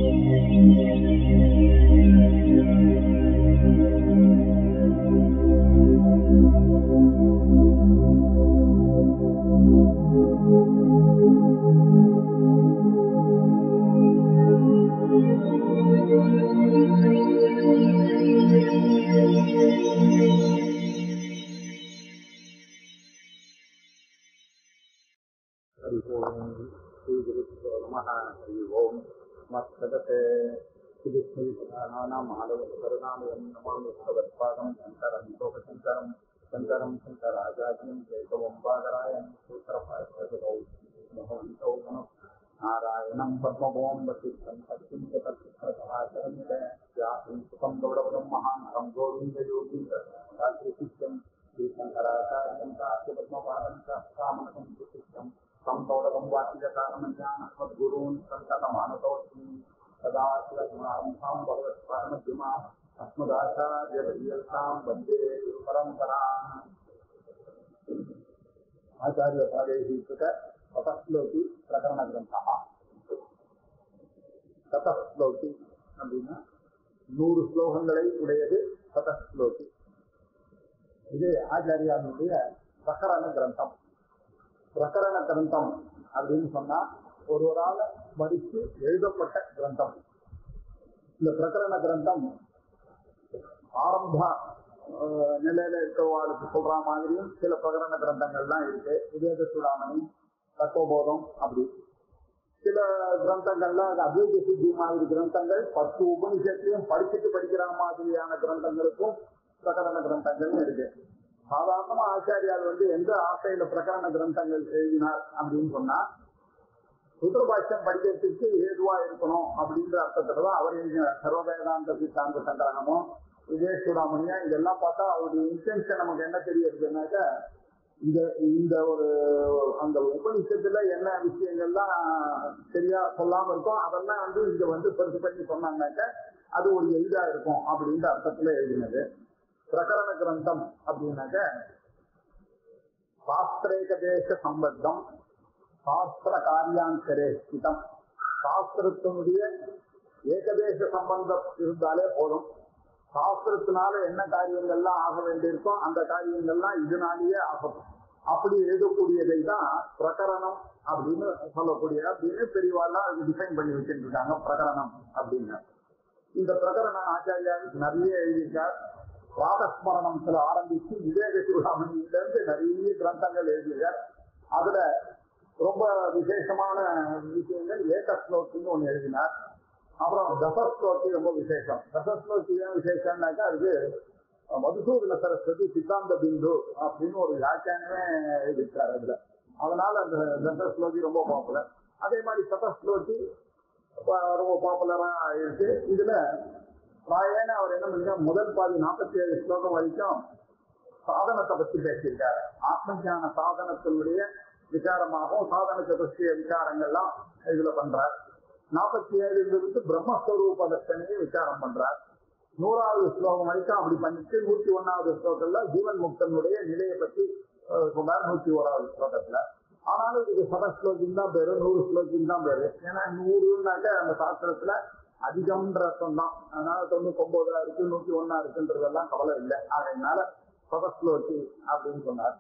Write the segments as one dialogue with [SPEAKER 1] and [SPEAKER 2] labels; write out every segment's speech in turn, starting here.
[SPEAKER 1] हरि ओम् श्रीगुरुभ्यो नमः हरि ओम् मत्सदते सुधिस्मृतिपुराणानाम् आलयकरुणामयं नमामि भगवत्पादं शङ्करं लोकशङ्करं शङ्करं शङ्कराचार्यं केशवं बादरायणं सूत्रभाष्यकृतौ भगवन्तौ नमः नारायणं पद्मभों वसिष्ठं सत्यं च तत्प्रभाचरं च व्यासं सुखं गौरवं महान्तं गोविन्दयोगीन्द्रशिष्यं श्रीशङ्कराचार्यं काश्यपद्मपादं च कामनकं सुशिष्यं संतोडकं वाचिककारणज्ञानमद्गुरून् सन्ततमानतोऽस्मि सदा शिवसमारम्भां भगवत्पादमध्यमां अस्मदाचार्यपर्यन्तां वन्दे गुरुपरम्पराम् आचार्यपादैः ततश्लोकि प्रकरणग्रन्थः ததஸ்லோகி அப்படின்னா நூறு ஸ்லோகங்களை உடையது ததஸ்லோகி இது ஆச்சாரியாருடைய பிரகரண கிரந்தம் பிரகரண கிரந்தம் அப்படின்னு சொன்னா ஒருவரால் மதித்து எழுதப்பட்ட கிரந்தம் இந்த பிரகரண கிரந்தம் ஆரம்ப அஹ், நிலையில இருக்கிறவாளுக்கு சொல்ற மாதிரியும் சில பிரகரண கிரந்தங்கள்லாம் இருக்கு விவேக சூடாமணி தத்துவபோதம் அப்படி சில கிரந்தங்கள்ல அது அத்வைத சித்தி மாதிரி கிரந்தங்கள் பத்து உபனிஷத்தையும் படிச்சுட்டு படிக்கிற மாதிரியான கிரந்தங்களுக்கும் பிரகரண கிரந்தங்கள் இருக்கு சாதாரணமா ஆச்சாரியார் வந்து எந்த ஆசையில பிரகரண கிரந்தங்கள் எழுதினார் அப்படின்னு சொன்னா ருத்ரபாஷ்யம் படிக்கிறதுக்கு ஏதுவா இருக்கணும் அப்படின்ற அர்த்தத்துல தான் அவர் எழுதினார் சர்வவேதாந்த சித்தாந்த சங்கரகமோ விஜய சூடாமணியா இதெல்லாம் பார்த்தா அவருடைய இன்டென்ஷன் நமக்கு என்ன தெரியறதுனாக்க இந்த இந்த ஒரு அந்த உபநிஷத்துல என்ன விஷயங்கள்லாம் சரியா சொல்லாம இருக்கோ அதெல்லாம் வந்து இங்க வந்து பெருசு பண்ணி சொன்னாங்கன்னாக்க அது ஒரு எளிதா இருக்கும் அப்படின்ற அர்த்தத்துல எழுதினது பிரகரண கிரந்தம் அப்படின்னாக்க சாஸ்திரேகதேச சம்பத்தம் சாஸ்திர காரியாந்தரே ஸ்திதம் சாஸ்திரத்தினுடைய ஏகதேச சம்பந்தம் இருந்தாலே போதும் சாஸ்திரத்தினால என்ன காரியங்கள்லாம் ஆக வேண்டியிருக்கோ அந்த காரியங்கள்லாம் இதனாலேயே ஆகும் அப்படி எழுதக்கூடியதை தான் பிரகரணம் அப்படின்னு சொல்லக்கூடிய அப்படின்னு பெரியவாள்லாம் அது டிஃபைன் பண்ணி வச்சுட்டு இருக்காங்க பிரகரணம் அப்படின்னு இந்த பிரகரணம் ஆச்சாரியார் நிறைய எழுதியிருக்கார் ராதஸ்மரணத்துல ஆரம்பிச்சு விவேக சூடாமணியில இருந்து நிறைய கிரந்தங்கள் எழுதியிருக்கார் அதுல ரொம்ப விசேஷமான விஷயங்கள் ஏகஸ்லோக்கின்னு ஒண்ணு எழுதினார் அப்புறம் தசஸ்லோக்கி ரொம்ப விசேஷம் தசஸ்லோக்கி ஏன் விசேஷம்னாக்கா அதுக்கு மதுசூதன சரஸ்வதி சித்தாந்த பிந்து அப்படின்னு ஒரு வியாக்கியானமே எழுதியிருக்காரு அதுல அதனால அந்த தசஸ்லோகி ரொம்ப பாப்புலர் அதே மாதிரி சதஸ்லோகி ரொம்ப பாப்புலரா இருக்கு இதுல பிராயன அவர் என்ன பண்ணிருக்கா முதல் பாதி நாற்பத்தி ஏழு ஸ்லோகம் வரைக்கும் சாதனத்தை பத்தி பேசியிருக்காரு ஆத்ம ஞான சாதனத்தினுடைய விசாரமாகவும் சாதன சதுஷ்டிய விசாரங்கள்லாம் இதுல பண்றார் நாற்பத்தி ஏழுலிருந்து பிரம்மஸ்வரூப தர்ஷனையை விசாரம் பண்றார் நூறாவது ஸ்லோகம் வரைக்கும் அப்படி பண்ணிட்டு நூத்தி ஒன்னாவது ஸ்லோகத்துல ஜீவன் முக்தனுடைய நிலையை பத்தி அஹ், சொன்னார் நூத்தி ஓராவது ஸ்லோகத்துல ஆனாலும் இதுக்கு சத ஸ்லோகின் தான் பேரு நூறு ஸ்லோகின் தான் பேரு ஏன்னா நூறுனாக்க அந்த சாஸ்திரத்துல அதிகம்ன்ற அர்த்தம் தான் அதனால தொண்ணூத்தி ஒன்பதா இருக்கு நூத்தி ஒன்னா இருக்குன்றதெல்லாம் கவலை இல்லை அதனால சதஸ்லோகி அப்படின்னு சொன்னார்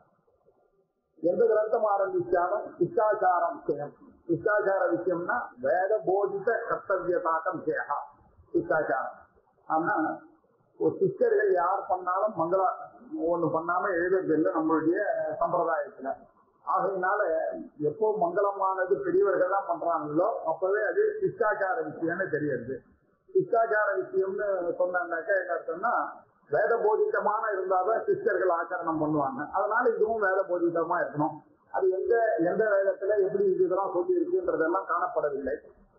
[SPEAKER 1] எந்த கிரந்தம் ஆரம்பிச்சாலும் சிஷ்டாச்சாரம் விஷயம் சிஷ்டாச்சார விஷயம்னா வேத போதித்த கர்த்தவியதாக்கம் விஷயா சிஷ்டாச்சாரம் ஆனா ஒரு சிஷ்டர்கள் யார் பண்ணாலும் மங்களா ஒண்ணு பண்ணாம எழுதுறது இல்லை நம்மளுடைய சம்பிரதாயத்துல ஆகையினால எப்போ மங்களமானது பெரியவர்கள் தான் பண்றாங்களோ அப்பவே அது சிஷ்டாச்சார விஷயம்னு தெரியுது சிஷ்டாச்சார விஷயம்னு சொன்னாங்கன்னாக்கா என்ன அர்த்தம்னா வேத போதித்தமான இருந்தாதான் சிஷ்டர்கள் ஆச்சரணம் பண்ணுவாங்க அதனால இதுவும் வேத போதித்தமா இருக்கணும் அது எந்த எந்த வேதத்துல எப்படி இதெல்லாம் சொல்லி இருக்குன்றதெல்லாம் காணப்படவில்லை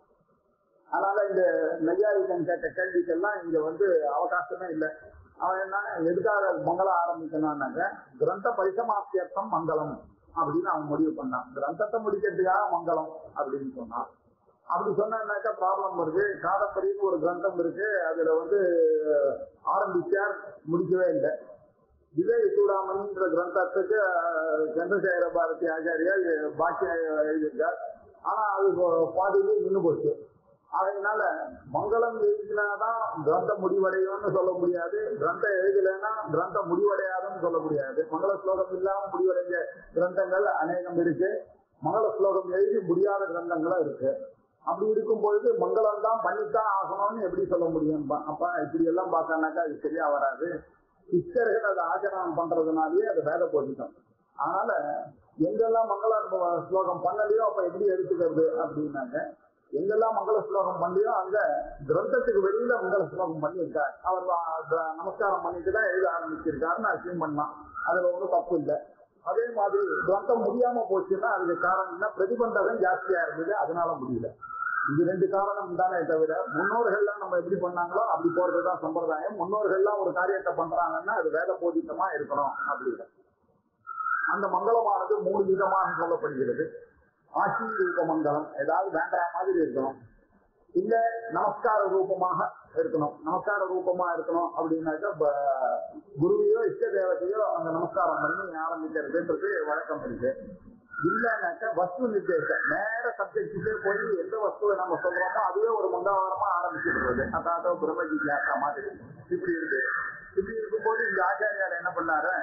[SPEAKER 1] அதனால இந்த நையாயிகன் கேட்ட கேள்விக்கெல்லாம் இங்க வந்து அவகாசமே இல்லை அவன் என்ன எதுக்காக மங்களம் ஆரம்பிக்கணும்னாக்க கிரந்த பரிசமாப்தியர்த்தம் மங்களம் அப்படின்னு அவன் முடிவு பண்ணான் கிரந்தத்தை முடிக்கிறதுக்காக மங்களம் அப்படின்னு சொன்னான் அப்படி சொன்னாக்கா ப்ராப்ளம் வருது காதம்பரின்னு ஒரு கிரந்தம் இருக்கு அதுல வந்து ஆரம்பிச்சார் முடிக்கவே இல்லை விவேக சூடாமணின்ற கிரந்தத்துக்கு அஹ், சந்திரசேகர பாரதி ஆச்சாரியார் பாக்கியம் எழுதியிருக்கார் ஆனா அது பாதியிலே நின்று போச்சு அதனால மங்களம் எழுதினாதான் கிரந்தம் முடிவடையும்னு சொல்ல முடியாது கிரந்தம் எழுதலைன்னா கிரந்தம் முடிவடையாதுன்னு சொல்ல முடியாது மங்கள ஸ்லோகம் இல்லாம முடிவடைஞ்ச கிரந்தங்கள் அநேகம் இருக்கு மங்கள ஸ்லோகம் எழுதி முடியாத கிரந்தங்களும் இருக்கு அப்படி இருக்கும் பொழுது மங்களம் தான் பண்ணித்தான் ஆகணும்னு எப்படி சொல்ல முடியும் அப்ப இப்படி எல்லாம் பார்த்தானாக்கா அது சரியா வராது சித்தர்கள் அதை ஆச்சரணம் பண்றதுனாலயே அது வேத போட்டுட்டோம் அதனால எங்கெல்லாம் மங்கள ஸ்லோகம் பண்ணலையோ அப்ப எப்படி எடுத்துக்கிறது அப்படின்னாங்க எங்கெல்லாம் மங்கள ஸ்லோகம் பண்ணியோ அங்க கிரந்தத்துக்கு வெளியில மங்கள ஸ்லோகம் பண்ணியிருக்கார் அவர் வ- நமஸ்காரம் பண்ணிட்டு தான் எழுத ஆரம்பிச்சிருக்காருன்னு அசியம் பண்ணலாம் அதுல ஒன்றும் தப்பு இல்லை அதே மாதிரி கிரந்தம் முடியாம போச்சுன்னா அதுக்கு காரணம் என்ன பிரதிபந்தகம் ஜாஸ்தியா இருந்தது அதனால முடியல இது ரெண்டு காரணம் தானே தவிர முன்னோர்கள்லாம் நம்ம எப்படி பண்ணாங்களோ அப்படி போறதுதான் சம்பிரதாயம் முன்னோர்கள்லாம் ஒரு காரியத்தை பண்றாங்கன்னா அது வேத போதித்தமா இருக்கணும் அப்படின்னு அந்த மங்களமானது மூணு விதமாக சொல்லப்படுகிறது ஆட்சி ரூப மங்களம் ஏதாவது வேண்டாத மாதிரி இருக்கணும் இல்ல நமஸ்கார ரூபமாக இருக்கணும் நமஸ்கார ரூபமா இருக்கணும் அப்படின்னாக்கா ப- குருவையோ இஷ்ட தேவதையோ அந்த நமஸ்காரம் பண்ணி ஆரம்பிக்கிறதுன்றது வழக்கம் இருக்கு இல்லைன்னாக்கா வஸ்து நிர்தேசம் நேர சப்ஜெக்டுக்கே போய் எந்த வஸ்துவை நம்ம சொல்றோமோ அதுவே ஒரு மங்களவாரமா ஆரம்பிச்சிருக்கிறது அதாவது பிரம்ம ஜிஜாசா மாதிரி இப்படி இருக்கு இப்படி இருக்கும்போது இந்த ஆச்சாரியார் என்ன பண்ணாரு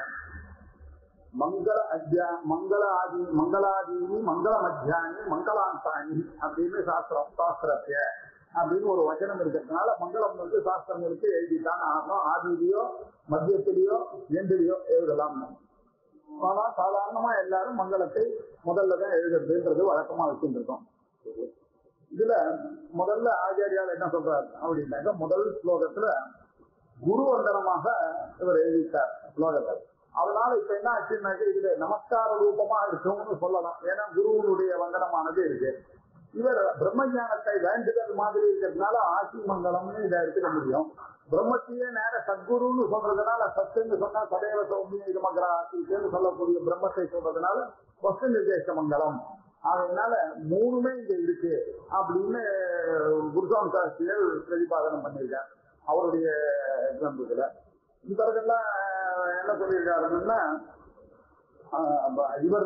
[SPEAKER 1] மங்கள அத்தியா மங்கள ஆதி மங்களாதீனி மங்கள மத்தியானி மங்களாந்தானி அப்படின்னு சாஸ்திரம் சாஸ்திரத்திய அப்படின்னு ஒரு வச்சனம் இருக்கிறதுனால மங்களம் வந்து சாஸ்திரங்களுக்கு எழுதித்தான் ஆகணும் ஆதியிலையோ மத்தியத்திலேயோ எண்டிலையோ எழுதலாம் ஆனா சாதாரணமா எல்லாரும் மங்களத்தை முதல்ல தான் எழுதுறதுன்றது வழக்கமா வச்சுருக்கோம் இதுல முதல்ல ஆச்சாரியால் என்ன சொல்றாரு அப்படின்னாக்க முதல் ஸ்லோகத்துல குரு வந்தனமாக இவர் எழுதிட்டார் ஸ்லோகத்தை அதனால இப்ப என்ன ஆச்சுன்னாக்க இதுல நமஸ்கார ரூபமா இருக்கும்னு சொல்லலாம் ஏன்னா குருவனுடைய வந்தனமானது இருக்கு இவர் பிரம்ம ஞானத்தை வேண்டுதல் மாதிரி இருக்கிறதுனால ஆசி மங்கலம்னு இதை எடுத்துக்க முடியும் பிரம்மத்தையே நேர சத்குருன்னு சொல்றதுனால சத்துன்னு சொன்னா சதேவ சௌமிய இது மகர ஆசின்னு சொல்லக்கூடிய பிரம்மத்தை சொல்றதுனால வஸ்து நிர்தேச மங்கலம் அதனால மூணுமே இங்க இருக்கு அப்படின்னு குருசாமி சாஸ்திரிகள் பிரதிபாதனம் பண்ணியிருக்கார் அவருடைய கிரந்தத்துல இவர்கள்லாம் என்ன சொல்லியிருக்காருன்னா ஆஹ் இவர்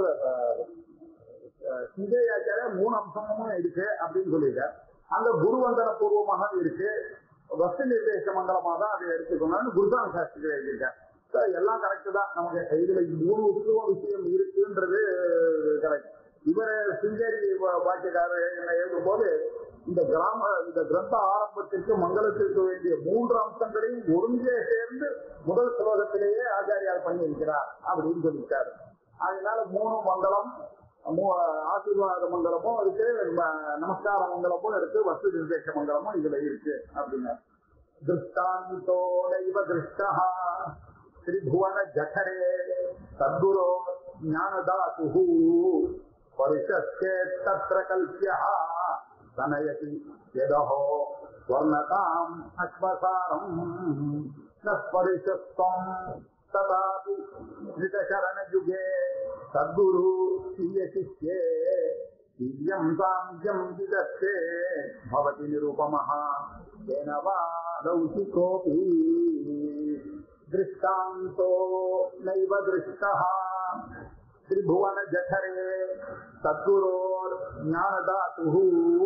[SPEAKER 1] சிந்தையாச்சார மூணு அம்சமும் இருக்கு அப்படின்னு சொல்லியிருக்கார் அங்க குருவந்தன பூர்வமாக இருக்கு வஸ்து நிர்தேச மண்டலமா தான் அதை எடுத்துக்கணும்னு குருசாமி சாஸ்திரிகள் எழுதியிருக்கார் So, எல்லாம் கரெக்ட் தான் நமக்கு இதுல மூணு உத்துவ விஷயம் இருக்குன்றது கரெக்ட் இவர் சிங்கேரி வாக்கியக்காரர் எழுதும் போது இந்த கிராம இந்த கிரந்த ஆரம்பத்திற்கு மங்களத்திற்கு வேண்டிய மூன்று அம்சங்களையும் ஒருங்கே சேர்ந்து முதல் ஸ்லோகத்திலேயே ஆச்சாரியார் பண்ணியிருக்கிறார் அப்படின்னு சொல்லியிருக்காரு அதனால மூணு மங்களம் மூ- ஆசீர்வாத மங்களமும் இருக்கு ம- நமஸ்கார மங்களமும் இருக்கு வஸ்து நிர்தேச மங்களமும் இதுல இருக்கு அப்படின்னா திருஷ்டாந்தோ நைவ திருஷ்டா திரிபுவன ஜகரே சத்குரோ ஞானதாசு பரிஷஸ்கே தத்ர கல்பியா தனயதி யதஹோ ஸ்வர்ணதாம் அஸ்மசாரம் ந ஸ்பரிஷஸ்வம் ததாபி ஸ்மிருதசரணயுगे சத்குரு சிஷ்யே दिव्यं साङ्ख्यं विदत्ते भवति निरुपमः तेन वा लौकिकोऽपि दृष्टान्तो नैव दृष्टः त्रिभुवनजठरे सद्गुरोर्ज्ञानदातुः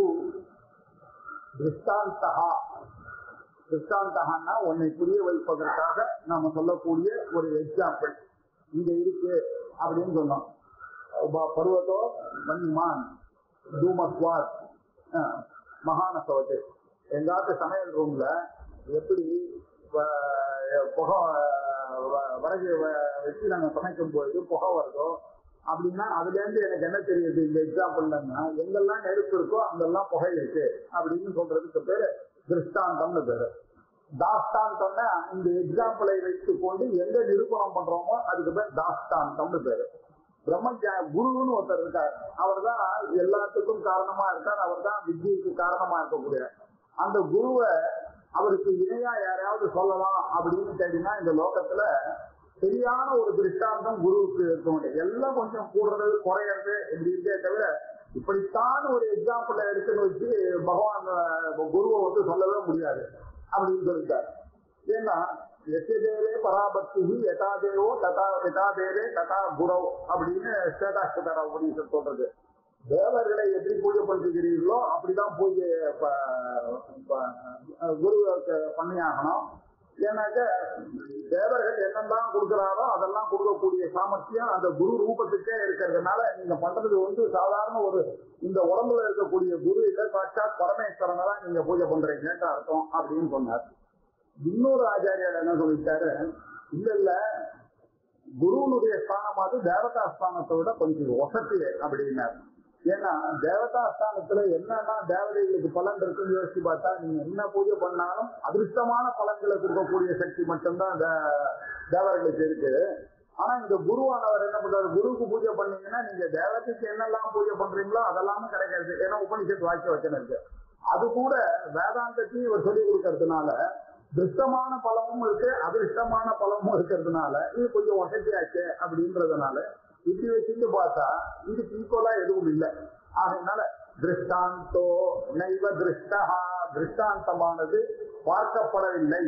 [SPEAKER 1] दृष्टान्तः திருஷ்டாந்தகன்னா உன்னை புரிய வைப்பதற்காக நாம சொல்லக்கூடிய ஒரு எக்ஸாம்பிள் இங்க இருக்கு அப்படின்னு சொன்னோம் ப- பர்வதோ மன்னிமான் தூமஸ்வாத் மகானசவத்து எங்காத்து சமையல் ரூம்ல எப்படி வ- புகை வ- விறகு வ- வச்சு நாங்க சமைக்கும் பொழுது புகை வருதோ அப்படின்னா அதுல இருந்து எனக்கு என்ன தெரியுது இந்த எக்ஸாம்பிள்னா எங்கெல்லாம் நெருப்பு இருக்கோ அங்கெல்லாம் புகை இருக்கு அப்படின்னு சொல்றதுக்கு பேரு திருஷ்டாந்தம்னு பேரு தாஸ்தாந்தம்னா இந்த எக்ஸாம்பிளை வைத்துக் கொண்டு எங்க நிரூபணம் பண்றோமோ அதுக்கு பேர் தாஸ்தாந்தம்னு பேரு பிரம்மஜா குருன்னு ஒருத்தர் இருக்கார் அவர் தான் எல்லாத்துக்கும் காரணமா இருக்கார் அவர் தான் வித்தியைக்கு காரணமா இருக்கக்கூடிய அந்த குருவை அவருக்கு இணையா யாரையாவது சொல்லலாம் அப்படின்னு கேட்டீங்கன்னா இந்த லோகத்துல சரியான ஒரு திருஷ்டாந்தம் குருவுக்கு இருக்க முடியும் எல்லாம் கொஞ்சம் கூடுறது குறையிறது இப்படி இருக்கே தவிர இப்படித்தான் ஒரு எக்ஸாம்பிள் எடுத்துன்னு வச்சு பகவான் அஹ், குருவை வந்து சொல்லவே முடியாது அப்படின்னு சொல்லிட்டார் ஏன்னா எத்தேவே பராபக்தி யதாதேவோ ததா யதாதேவே ததா குரவ் அப்படின்னு ஸ்வேதாஸ்தர உபநிஷம் சொல்றது தேவர்களை எப்படி பூஜை பண்றீங்களோ அப்படிதான் பூஜை ப- ப- குருவுக்கு பண்ணியாகணும் ஏன்னாக்க தேவர்கள் என்னெல்லாம் கொடுக்குறாரோ அதெல்லாம் கொடுக்கக்கூடிய சாமர்த்தியம் அந்த குரு ரூபத்துக்கே இருக்கிறதுனால நீங்க பண்றது வந்து சாதாரண ஒரு இந்த உடம்புல இருக்கக்கூடிய குரு இல்ல சாட்சாத் பரமேஸ்வரனை தான் நீங்க பூஜை பண்றீங்கன்ற அர்த்தம் அப்படின்னு சொன்னார் இன்னொரு ஆச்சாரியார் என்ன சொல்லிட்டாரு இல்ல இல்ல குருவனுடைய ஸ்தானமாவது தேவதா ஸ்தானத்தை விட கொஞ்சம் ஒசத்தி அப்படின்னாரு ஏன்னா தேவதா ஸ்தானத்துல என்னன்னா தேவதைகளுக்கு பலன் இருக்குன்னு யோசிச்சு பார்த்தா நீங்க என்ன பூஜை பண்ணாலும் அதிர்ஷ்டமான பலன்களை கொடுக்கக்கூடிய சக்தி மட்டும்தான் தே- தேவர்களுக்கு இருக்கு ஆனா இந்த குருவானவர் என்ன பண்றாரு குருவுக்கு பூஜை பண்ணீங்கன்னா நீங்க தேவதைக்கு என்னெல்லாம் பூஜை பண்றீங்களோ அதெல்லாமே கிடைக்காது ஏன்னா உபனிஷத் வாக்கிய வச்சனம் இருக்கு அது கூட வேதாந்தத்தையும் இவர் சொல்லி கொடுக்கறதுனால திருஷ்டமான பலமும் இருக்கு அதிர்ஷ்டமான பலமும் இருக்கிறதுனால இது கொஞ்சம் வசதியாச்சு அப்படின்றதுனால இப்படி வச்சுட்டு பார்த்தா இதுக்கு ஈக்குவலா எதுவும் இல்லை அதனால திருஷ்டாந்தோ நைவ திருஷ்டா திருஷ்டாந்தமானது பார்க்கப்படவில்லை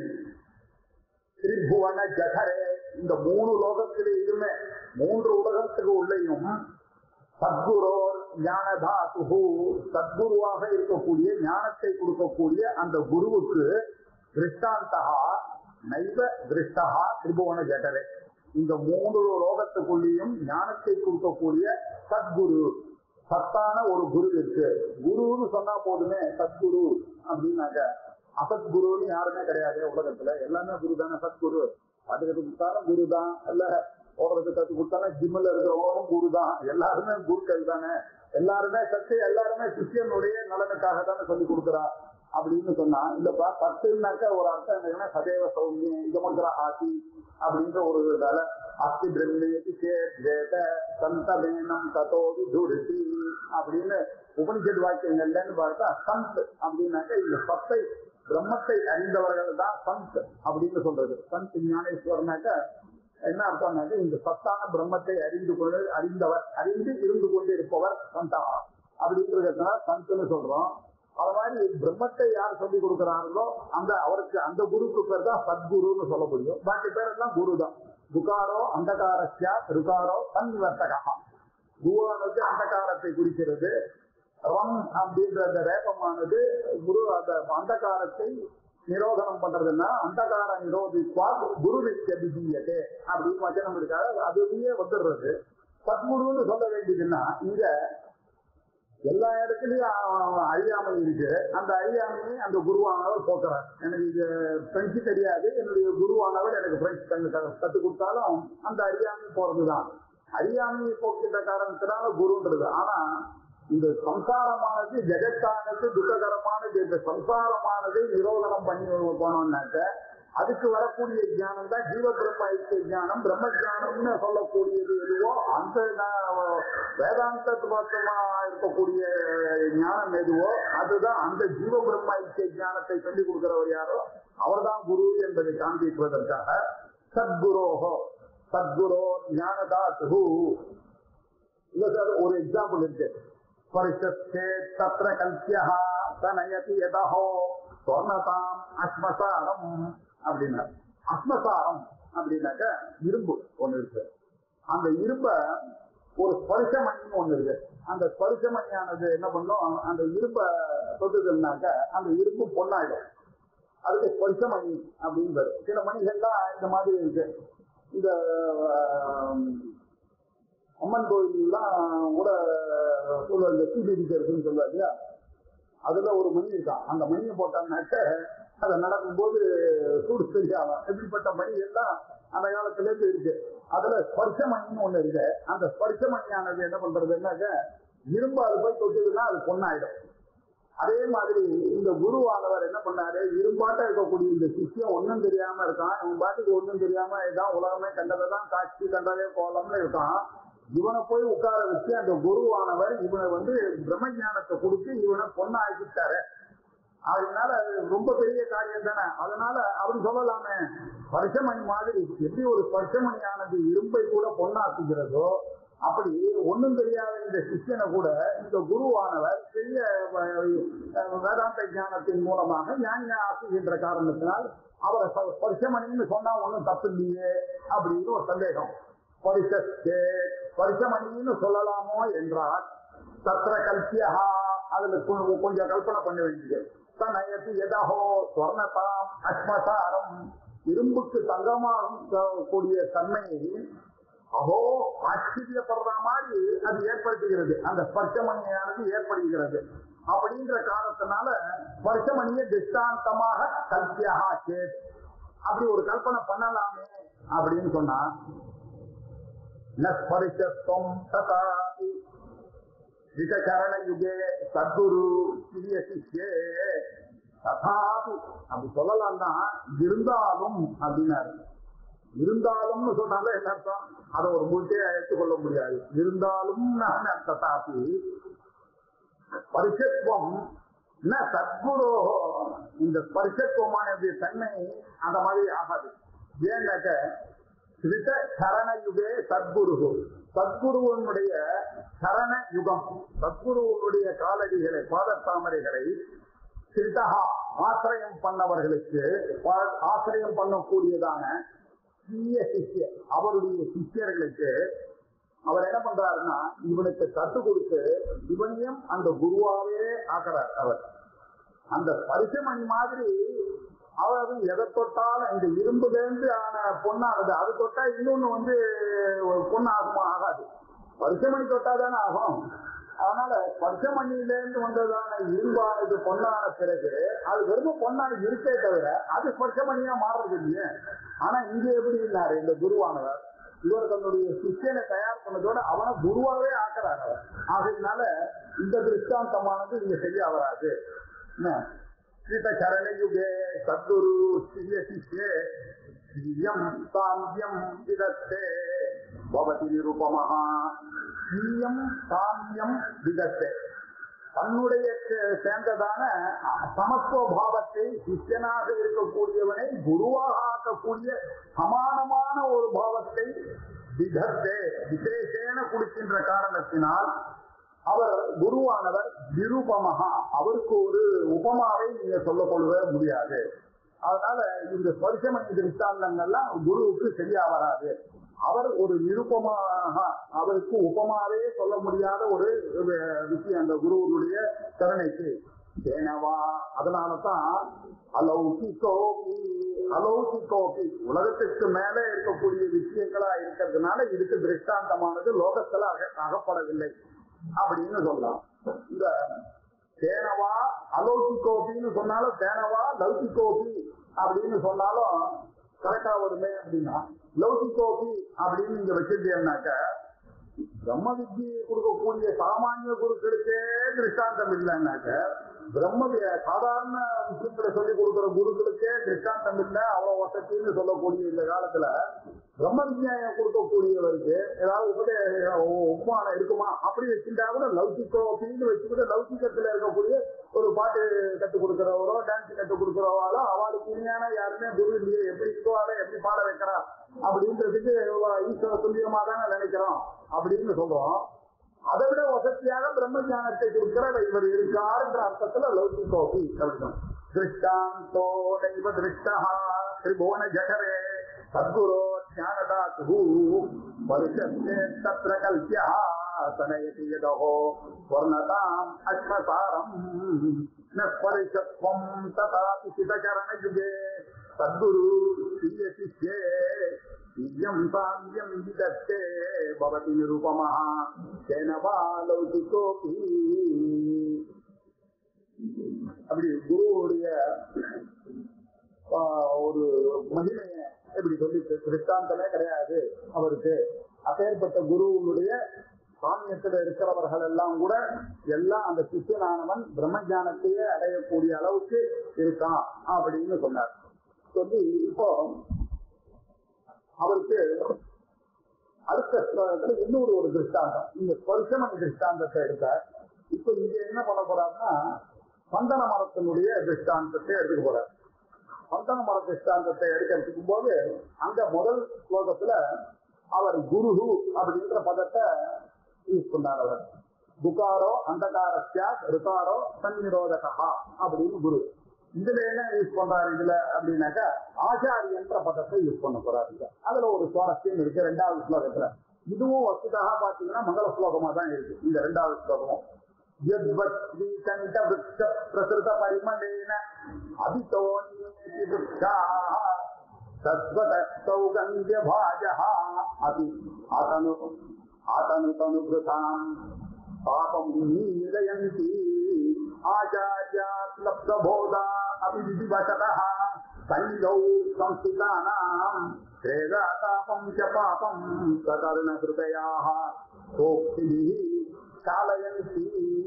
[SPEAKER 1] திரிபுவன ஜகரே இந்த மூணு லோகத்திலேயுமே மூன்று உலகத்துக்கு உள்ளேயும் சத்குரோர் ஞானதாத்து சத்குருவாக இருக்கக்கூடிய ஞானத்தை கொடுக்கக்கூடிய அந்த குருவுக்கு திருஷ்டாந்தகா நைவ திருஷ்டகா திரிபுவன ஜடரே இந்த மூன்று லோகத்துக்குள்ளேயும் ஞானத்தை கொடுக்கக்கூடிய சத்குரு சத்தான ஒரு குரு இருக்கு குருன்னு சொன்னா போதுமே சத்குரு அப்படின்னாக்க அசத்குருன்னு யாருமே கிடையாது உலகத்துல எல்லாமே குரு தானே சத்குரு அதுக்கு கொடுத்தாலும் குரு தான் இல்ல ஓடுறதுக்கு கத்து கொடுத்தாலும் ஜிம்மில் இருக்கிறவங்களும் குரு தான் எல்லாருமே குருக்கள் தானே எல்லாருமே சத்து எல்லாருமே சிஷியனுடைய நலனுக்காக தானே சொல்லி கொடுக்குறா அப்படின்னு சொன்னா இல்லப்பா சத்துனாக்க ஒரு அர்த்தம் என்னன்னா சதேவ சௌமியம் இதமந்திர ஆசி அப்படின்ற ஒரு வேல அஸ்தி பிரம்மேதி சேத சந்தமேனம் ததோ விதுரிசி அப்படின்னு உபனிஷத் வாக்கியங்கள்லன்னு பார்த்தா சந்த் அப்படின்னாக்க இந்த சத்தை பிரம்மத்தை அறிந்தவர்கள் தான் சந்த் அப்படின்னு சொல்றது சந்த் ஞானேஸ்வரனாக்க என்ன அர்த்தம்னாக்க இந்த சத்தான பிரம்மத்தை அறிந்து கொண்டு அறிந்தவர் அறிந்து இருந்து கொண்டு இருப்பவர் சந்தா அப்படின்றதுனால சந்துன்னு சொல்றோம் அது மாதிரி பிரம்மத்தை யார் சொல்லி கொடுக்கிறார்களோ அந்த அவருக்கு அந்த குருக்கு பேர் தான் சத்குருன்னு சொல்ல முடியும் பாக்கி பேர் எல்லாம் குரு தான் துகாரோ அந்தகாரஸ்யா ருகாரோ தன்வர்த்தகா குருவானது அந்தகாரத்தை குறிக்கிறது ரம் அப்படின்ற அந்த ரேபமானது குரு அந்த அந்தகாரத்தை நிரோதனம் பண்றதுன்னா அந்தகார நிரோதிப்பா குரு வித்தியபிஜீயதே அப்படின்னு வச்சனம் இருக்காது அதுலயே வந்துடுறது சத்குருன்னு சொல்ல வேண்டியதுன்னா இங்க எல்லா இடத்துலயும் அவன் அவன் அழியாமை இருக்கு அந்த அழியாமையை அந்த குருவானவர் போக்குறார் எனக்கு இது பிரெஞ்சு தெரியாது என்னுடைய குருவானவர் எனக்கு பிரெஞ்சு கத்து- கத்துக் கொடுத்தாலும் அந்த அழியாமை போறதுதான் அழியாமையை போக்கின்ற காரணத்தினால குருன்றது ஆனா இந்த சம்சாரமானது ஜெகத்தானது துக்ககரமானது இந்த சம்சாரமானது நிரோதனம் பண்ணி போனோம்னாக்க அதுக்கு வரக்கூடிய ஞானம் தான் ஜீவ பிரம்ம ஐக்கிய ஞானம் பிரம்ம ஞானம்னு சொல்லக்கூடியது எதுவோ அந்த நா- வேதாந்தத்துவமா இருக்கக்கூடிய ஞானம் எதுவோ அதுதான் அந்த ஜீவ பிரம்ம ஐக்கிய ஞானத்தை சொல்லிக் கொடுக்கிறவர் யாரோ அவர்தான் குரு என்பதை காண்பிப்பதற்காக சத்குரோஹோ சத்குரோ ஞானதாத்து இல்ல சார் ஒரு எக்ஸாம்பிள் இருக்கு பரிசத்தே தத்ர கல்பியா தனயதி யதஹோ சொர்ணதாம் அஸ்மசாரம் அப்படின்னா அஸ்மசாரம் அப்படின்னாக்க இரும்பு ஒண்ணு இருக்கு அந்த இரும்ப ஒரு ஸ்பரிசமணின்னு ஒண்ணு இருக்கு அந்த ஸ்பரிசமணியானது என்ன பண்ணும் அந்த இரும்ப தொட்டுதுன்னாக்க அந்த இரும்பு பொண்ணாயிடும் அதுக்கு ஸ்பரிசமணி அப்படின்னு பேரு. சில மணிகள்லாம் இந்த மாதிரி இருக்கு இந்த ஆஹ், அம்மன் கோயில்லாம் கூட ஒரு இந்த சீடிடிக்கு இருக்குன்னு சொல்லுவா இல்லையா அதுல ஒரு மணி இருக்கான் அந்த மணியை போட்டாங்கனாக்க அதை நடக்கும்போது சூடு தெரியாம எப்படிப்பட்ட மணி எல்லாம் அந்த காலத்துல இருந்து இருக்கு அதுல ஸ்பர்ஷ மணின்னு ஒண்ணு இருக்கு அந்த ஸ்பர்ஷ மணியானது என்ன பண்றதுன்னாக்க இரும்பு அது போய் தொட்டுதுன்னா அது பொண்ணாயிடும் அதே மாதிரி இந்த குருவானவர் என்ன பண்ணாரு இரும்பாட்ட இருக்கக்கூடிய இந்த சிஷ்யம் ஒண்ணும் தெரியாம இருக்கான் இவன் பாட்டுக்கு ஒண்ணும் தெரியாம இதான் உலகமே கண்டதான் காட்சி கண்டதே கோலம்னு இருக்கான் இவனை போய் உட்கார வச்சு அந்த குருவானவர் இவனை வந்து பிரம்ம ஞானத்தை கொடுத்து இவனை பொண்ணை ஆக்கிட்டாரு அதனால அது ரொம்ப பெரிய காரியம் தானே அதனால அவர் சொல்லலாமே ஸ்பர்ஷமணி மாதிரி எப்படி ஒரு ஸ்பர்ஷமணியானது இரும்பை கூட பொண்ணாக்குகிறதோ அப்படி ஒண்ணும் தெரியாத இந்த சிஷ்யனை கூட இந்த குருவானவர் பெரிய அஹ், வேதாந்த ஞானத்தின் மூலமாக ஞான ஆக்குகின்ற காரணத்தினால் அவரை ஸ்ப- ஸ்பர்ஷமணின்னு சொன்னா ஒண்ணும் தப்பு இல்லையே அப்படின்னு ஒரு சந்தேகம் பரிசத்தே பரிசமணின்னு சொல்லலாமோ என்றால் தத்திர கல்பியா அதுல கொ- கொஞ்சம் கல்பனை பண்ண வேண்டியது தனயத்து எதஹோ ஸ்வர்ணதாம் அஸ்மசாரம் இரும்புக்கு தங்கமாக கூடிய தன்மையை அஹோ ஆச்சரியப்படுற மாதிரி அது ஏற்படுத்துகிறது அந்த ஸ்பர்ஷமணியானது ஏற்படுகிறது அப்படின்ற காரணத்தினால ஸ்பர்ஷமணியை திஷ்டாந்தமாக கல்பியா சேத் அப்படி ஒரு கல்பனை பண்ணலாமே அப்படின்னு சொன்னா ந ஸ்பரிசத்துவம் ததாபி விகச்சரண யுகே சத்குரு சிறிய சிஷ்யே ததாபி அப்படி சொல்லலாம்னா இருந்தாலும் அப்படின்னாரு இருந்தாலும்னு சொன்னாலே என்ன அர்த்தம் அதை ஒரு முழுக்கையா ஏற்றுக்கொள்ள முடியாது இருந்தாலும் நான் ததாபி பரிசத்துவம் ந சத்குரு இந்த பரிசத்துவமான தன்மை அந்த மாதிரி ஆகாது ஏன்னாக்க ஸ்ரித சரண யுகே சத்குரு சத்குருவனுடைய சரண யுகம் சத்குருவனுடைய காலடிகளை பாதத்தாமரைகளை சிரிதகா ஆசிரியம் பண்ணவர்களுக்கு பா- ஆசிரியம் பண்ணக்கூடியதான சிறிய சிஷ்யர் அவருடைய சிஷ்யர்களுக்கு அவர் என்ன பண்றாருன்னா இவனுக்கு கற்றுக் கொடுத்து இவனையும் அந்த குருவாவே ஆக்குறார் அவர் அந்த பரிசமணி மாதிரி அதாவது எதை தொட்டாலும் இந்த இரும்புலேருந்து ஆன பொண்ணானது அது தொட்டா இன்னொன்னு வந்து ஒரு பொண்ணு ஆகுமா ஆகாது பரிசமணி தொட்டா தானே ஆகும் அதனால பரிசமணியிலேருந்து வந்ததான இரும்பானது பொண்ணான பிறகு அது வெறும் பொண்ணா இருக்கே தவிர அது பரிசமணியா மாறுறது இல்லையே ஆனா இங்க எப்படி இருந்தாரு இந்த குருவானவர் இவர் தன்னுடைய சிஷ்யனை தயார் பண்ணதோட அவனை குருவாவே ஆக்குறாரு அவர் ஆகையினால இந்த திருஷ்டாந்தமானது இங்க சரியா வராது என்ன ஸ்ரீத சரணயுகே சத்குரு சிறிய சிஷ்யே ஸ்ரீயம் சாந்தியம் விதத்தே பவதி நிருபமஹா ஸ்ரீயம் சாந்தியம் விதத்தே தன்னுடைய சே- சேர்ந்ததான சமத்துவ பாவத்தை சிஷ்யனாக இருக்கக்கூடியவனை குருவாக ஆக்கக்கூடிய சமானமான ஒரு பாவத்தை விதத்தே விசேஷேன கொடுக்கின்ற காரணத்தினால் அவர் குருவானவர் நிருபமகா அவருக்கு ஒரு உபமாவை நீங்க சொல்ல கொள்ளவே முடியாது அதனால இந்த ஸ்பர்சமணி திருஷ்டாந்தங்கள்லாம் குருவுக்கு சரியா வராது அவர் ஒரு நிருபமாக அவருக்கு உபமாவே சொல்ல முடியாத ஒரு வி- விஷயம் அந்த குருவனுடைய கருணைக்கு ஏனவா அதனாலதான் அலௌகிகோபி அலௌகிகோபி உலகத்துக்கு மேல இருக்கக்கூடிய விஷயங்களா இருக்கிறதுனால இதுக்கு திருஷ்டாந்தமானது லோகத்துல அக- அகப்படவில்லை அப்படின்னு சொல்லலாம் இந்த தேனவா அலௌகிகோபின்னு சொன்னாலும் தேனவா லௌகிகோபி அப்படின்னு சொன்னாலும் கரெக்டா வருமே அப்படின்னா லௌகிகோபி அப்படின்னு நீங்க வச்சிருந்தீங்கன்னாக்க பிரம்ம வித்தியை கொடுக்கக்கூடிய சாமானிய குருக்களுக்கே திருஷ்டாந்தம் இல்லைன்னாக்க பிரம்ம வி- சாதாரண விஷயங்களை சொல்லி கொடுக்கிற குருக்களுக்கே திருஷ்டாந்தம் இல்லை அவ்வளவு வசத்தின்னு சொல்லக்கூடிய இந்த காலத்துல பிரம்ம விஞ்ஞானம் கொடுக்கக்கூடியவருக்கு ஏதாவது உபதே உ- உபமானம் இருக்குமா அப்படி வச்சுட்டா கூட லௌகிக்கோ அப்படின்னு வச்சுக்கிட்டு லௌகிக்கத்துல இருக்கக்கூடிய ஒரு பாட்டு கற்றுக் கொடுக்கிறவரோ டான்ஸ் கற்றுக் கொடுக்கிறவாரோ அவளுக்கு உண்மையான யாருமே குரு இல்லையே எப்படி இருக்கவாரோ எப்படி பாட வைக்கிறா அப்படின்றதுக்கு ஈஸ்வர துல்லியமா தானே நினைக்கிறோம் அப்படின்னு சொல்றோம் அதை விட வசதியாக பிரம்ம ஞானத்தை கொடுக்கிற இவர் இருக்காருன்ற அர்த்தத்துல லௌகிகோபி அப்படின்னு திருஷ்டாந்தோ தெய்வ திருஷ்டா திரிபுவன ஜகரே சத்குரோ ஞானதாத்து பரிஷத்தே தத்ர கல்பியா தனயதி யதோ ஸ்வர்ணதாம் அஸ்மசாரம் ந பரிஷத்வம் ததாபி சிதச்சரணயுகே சத்குரு சிறிய சிஷ்யே திவ்யம் சாந்தியம் விதத்தே பவதி நிருபமः தேன வா லௌகிகோபி அப்படி குருவுடைய ஆஹ், ஒரு மகிமைய எப்படி சொல்லி திருஷ்டாந்தமே கிடையாது அவருக்கு அப்பேற்பட்ட குருவுடைய சாமியத்துல இருக்கிறவர்கள் எல்லாம் கூட எல்லாம் அந்த சிஷ்யனானவன் பிரம்ம ஞானத்தையே அடையக்கூடிய அளவுக்கு இருக்கான் அப்படின்னு சொன்னார் சொல்லி இப்போ அவருக்கு அடுத்த ஸ்லோகத்துல இன்னொரு ஒரு திருஷ்டாந்தம் இந்த ஸ்பர்சமணி திருஷ்டாந்தத்தை எடுத்தார் இப்ப இங்க என்ன பண்ண போறாருன்னா சந்தன மரத்தினுடைய திருஷ்டாந்தத்தை எடுத்துக்க போறார் சந்தன மர திருஷ்டாந்தத்தை எடுக்கிறதுக்கும் போது அங்க முதல் ஸ்லோகத்துல அவர் குருஹு அப்படின்ற பதத்தை யூஸ் பண்ணார் அவர் துகாரோ அந்தகாரஸ்யா ருகாரோ சந்நிரோதகா அப்படின்னு குரு இதுல என்ன யூஸ் பண்றாரு இதுல அப்படின்னாக்கா ஆச்சாரியன்ற பதத்தை யூஸ் பண்ண போறாரு இதுல. அதுல ஒரு சுவாரஸ்யம் இருக்கு ரெண்டாவது ஸ்லோகத்துல இதுவும் வசுதாக பாத்தீங்கன்னா மங்கள ஸ்லோகமா தான் இருக்கு இந்த ரெண்டாவது ஸ்லோகமும் यद्वत् श्रीकण्ठवृक्ष प्रसृत परिमलेन अभितो नियेति वृक्षाः तद्वतः सौगन्ध्यभाजः अपि अतनु अतनुतनुभृताम् पापम् नीलयन्ति आचार्यात् लब्धबोधा अपि विधिवशतः सन्निधौ संस्थितानाम् खेदातापम् च पापम् सतर्णहृदयाः सोक्तिभिः சாலயந்தி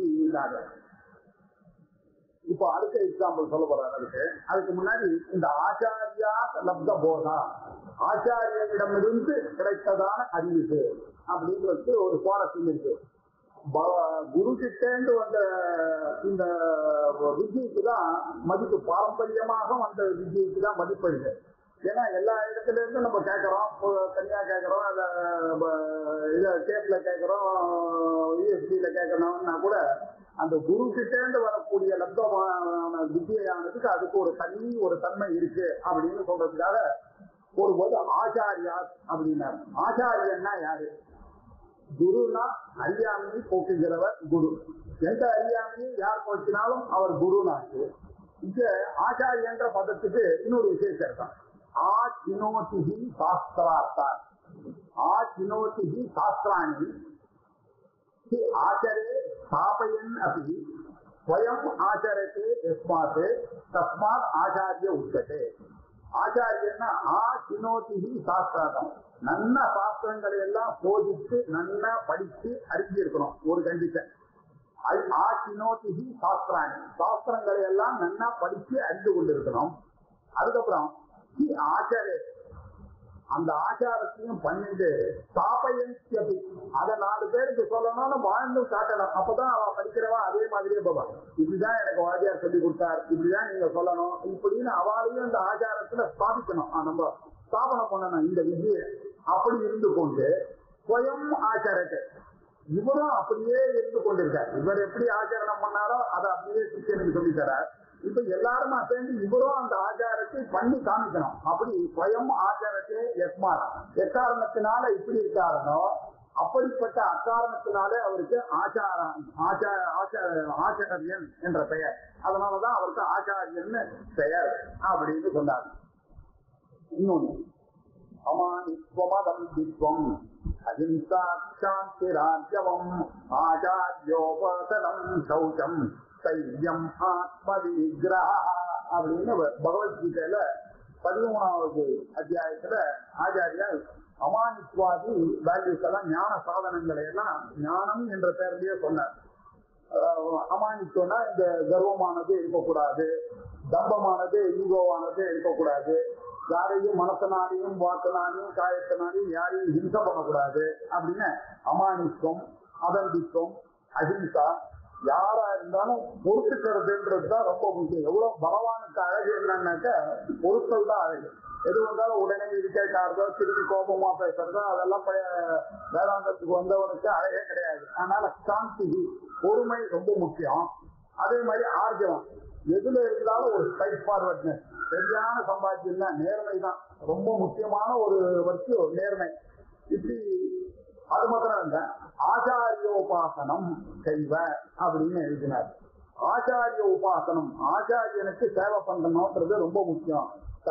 [SPEAKER 1] இப்போ அடுத்த எக்ஸாம்பிள் சொல்ல போறாரு அதுக்கு அதுக்கு முன்னாடி இந்த ஆச்சாரியா லப்த போதா ஆச்சாரியனிடமிருந்து கிடைத்ததான அறிவு அப்படிங்கிறது ஒரு சுவாரஸ்யம் இருக்கு குரு கிட்டேந்து வந்த இந்த விஜய்க்கு தான் மதிப்பு பாரம்பரியமாக வந்த விஜய்க்கு தான் மதிப்பு இருக்கு ஏன்னா எல்லா இடத்துல இருந்தும் நம்ம கேட்கறோம் தனியா கேட்கறோம் இத டேப்ல கேட்கறோம் யூஎஸ்பியில கேட்கணும்னா கூட அந்த குரு கிட்டேந்து வரக்கூடிய லப்தமான வித்தியானதுக்கு அதுக்கு ஒரு தனி ஒரு தன்மை இருக்கு அப்படின்னு சொல்றதுக்காக ஒருபோது ஆச்சாரியா அப்படின்னாரு ஆச்சாரியன்னா யாரு குருனா அறியாமையை போக்குகிறவர் குரு எந்த அறியாமையை யார் போக்கினாலும் அவர் குருனாச்சு இங்க ஆச்சாரியன்ற பதத்துக்கு இன்னொரு விசேஷம் இருக்கான் ஆ சினோதிஹி சாஸ்திரார்த்தார் ஆ சினோதிஹி சாஸ்திராணி ஆச்சரே ஸ்தாபயன் அப்படி ஸ்வயம் ஆச்சரத்தை எஸ்மாத் தஸ்மாத் ஆச்சாரிய உச்சதே ஆச்சாரியன்னா ஆ சினோதிஹி சாஸ்திரார்த்தம் நல்ல சாஸ்திரங்களை எல்லாம் போதித்து நல்லா படித்து அறிஞ்சிருக்கணும் ஒரு கண்டிஷன் ஆ சினோதிஹி சாஸ்திராணி சாஸ்திரங்களை எல்லாம் நல்லா படித்து அறிந்து கொண்டிருக்கணும் அதுக்கப்புறம் ஆச்சாரே அந்த ஆச்சாரத்தையும் பண்ணிட்டு சாப்பயந்தி அத நாலு பேருக்கு சொல்லணும்னு வாழ்ந்து காட்டணும் அப்பதான் அவ படிக்கிறவா அதே மாதிரியே போவான் இப்படிதான் எனக்கு வாத்தியார் சொல்லி கொடுத்தார் இப்படிதான் நீங்க சொல்லணும் இப்படின்னு அவளையும் இந்த ஆச்சாரத்துல ஸ்தாபிக்கணும் நம்ம ஸ்தாபனம் பண்ணணும் இந்த விதியை அப்படி இருந்து கொண்டு ஸ்வயம் ஆச்சாரத்தை இவரும் அப்படியே இருந்து கொண்டிருக்கார் இவர் எப்படி ஆச்சரணம் பண்ணாரோ அதை அப்படியே சிஷியனுக்கு சொல்லி தரார் இப்ப எல்லாருமா சேர்ந்து இவரும் அந்த ஆச்சாரத்தை பண்ணி காமிக்கணும் அப்படி ஸ்வயம் ஆச்சாரத்தை எஸ்மார் எக்காரணத்தினால இப்படி இருக்காருனோ அப்படிப்பட்ட அக்காரணத்தினாலே அவருக்கு ஆச்சாரம் ஆச்சார ஆச்சாரியன் என்ற பெயர் அதனாலதான் அவருக்கு ஆச்சாரியன் பெயர் அப்படின்னு சொன்னார் இன்னொன்னு அமானித்வமதம் வித்வம் அஹிம்சா சாந்திராஜவம் ஆச்சாரியோபசனம் சௌச்சம் தைரியம் ஆத்மவிகிரக அப்படின்னு பகவத்கீதையில பதிமூணாவது அத்தியாயத்துல ஆச்சாரியா அமானித்வாதி வேல்யூஸ் எல்லாம் ஞான சாதனங்களை எல்லாம் ஞானம் என்ற பெயர்லயே சொன்னார் அமானித்தோம்னா இந்த கர்வமானது இருக்கக்கூடாது தம்பமானது ஈகோவானது இருக்கக்கூடாது யாரையும் மனசனாலையும் வாக்கினாலையும் காயத்தினாலையும் யாரையும் ஹிம்சை பண்ணக்கூடாது அப்படின்னு அமானித்துவம் அதம்பித்துவம் அஹிம்சா யாரா இருந்தாலும் பொறுத்துக்கிறதுன்றது தான் ரொம்ப முக்கியம் எவ்வளவு பகவானுக்கு அழகு என்னன்னாக்க பொருட்கள் தான் அழகு எது வந்தாலும் உடனே இரிட்டேட் ஆகுதோ திருப்பி கோபமா பேசுறதோ அதெல்லாம் வேதாந்தத்துக்கு வந்தவனுக்கு அழகே கிடையாது அதனால சாந்தி பொறுமை ரொம்ப முக்கியம் அதே மாதிரி ஆர்ஜவம் எதுல இருந்தாலும் ஒரு ஸ்ட்ரைட் ஃபார்வர்ட்னஸ் சரியான சம்பாத்தியம் தான் நேர்மை தான் ரொம்ப முக்கியமான ஒரு வர்க்கம் நேர்மை இப்படி அது மாத்திரம் இல்ல ஆச்சாரியோபாசனம் செய்வ அப்படின்னு எழுதினார் ஆச்சாரிய உபாசனம் ஆச்சாரியனுக்கு சேவை பண்ணணும்ன்றது ரொம்ப முக்கியம்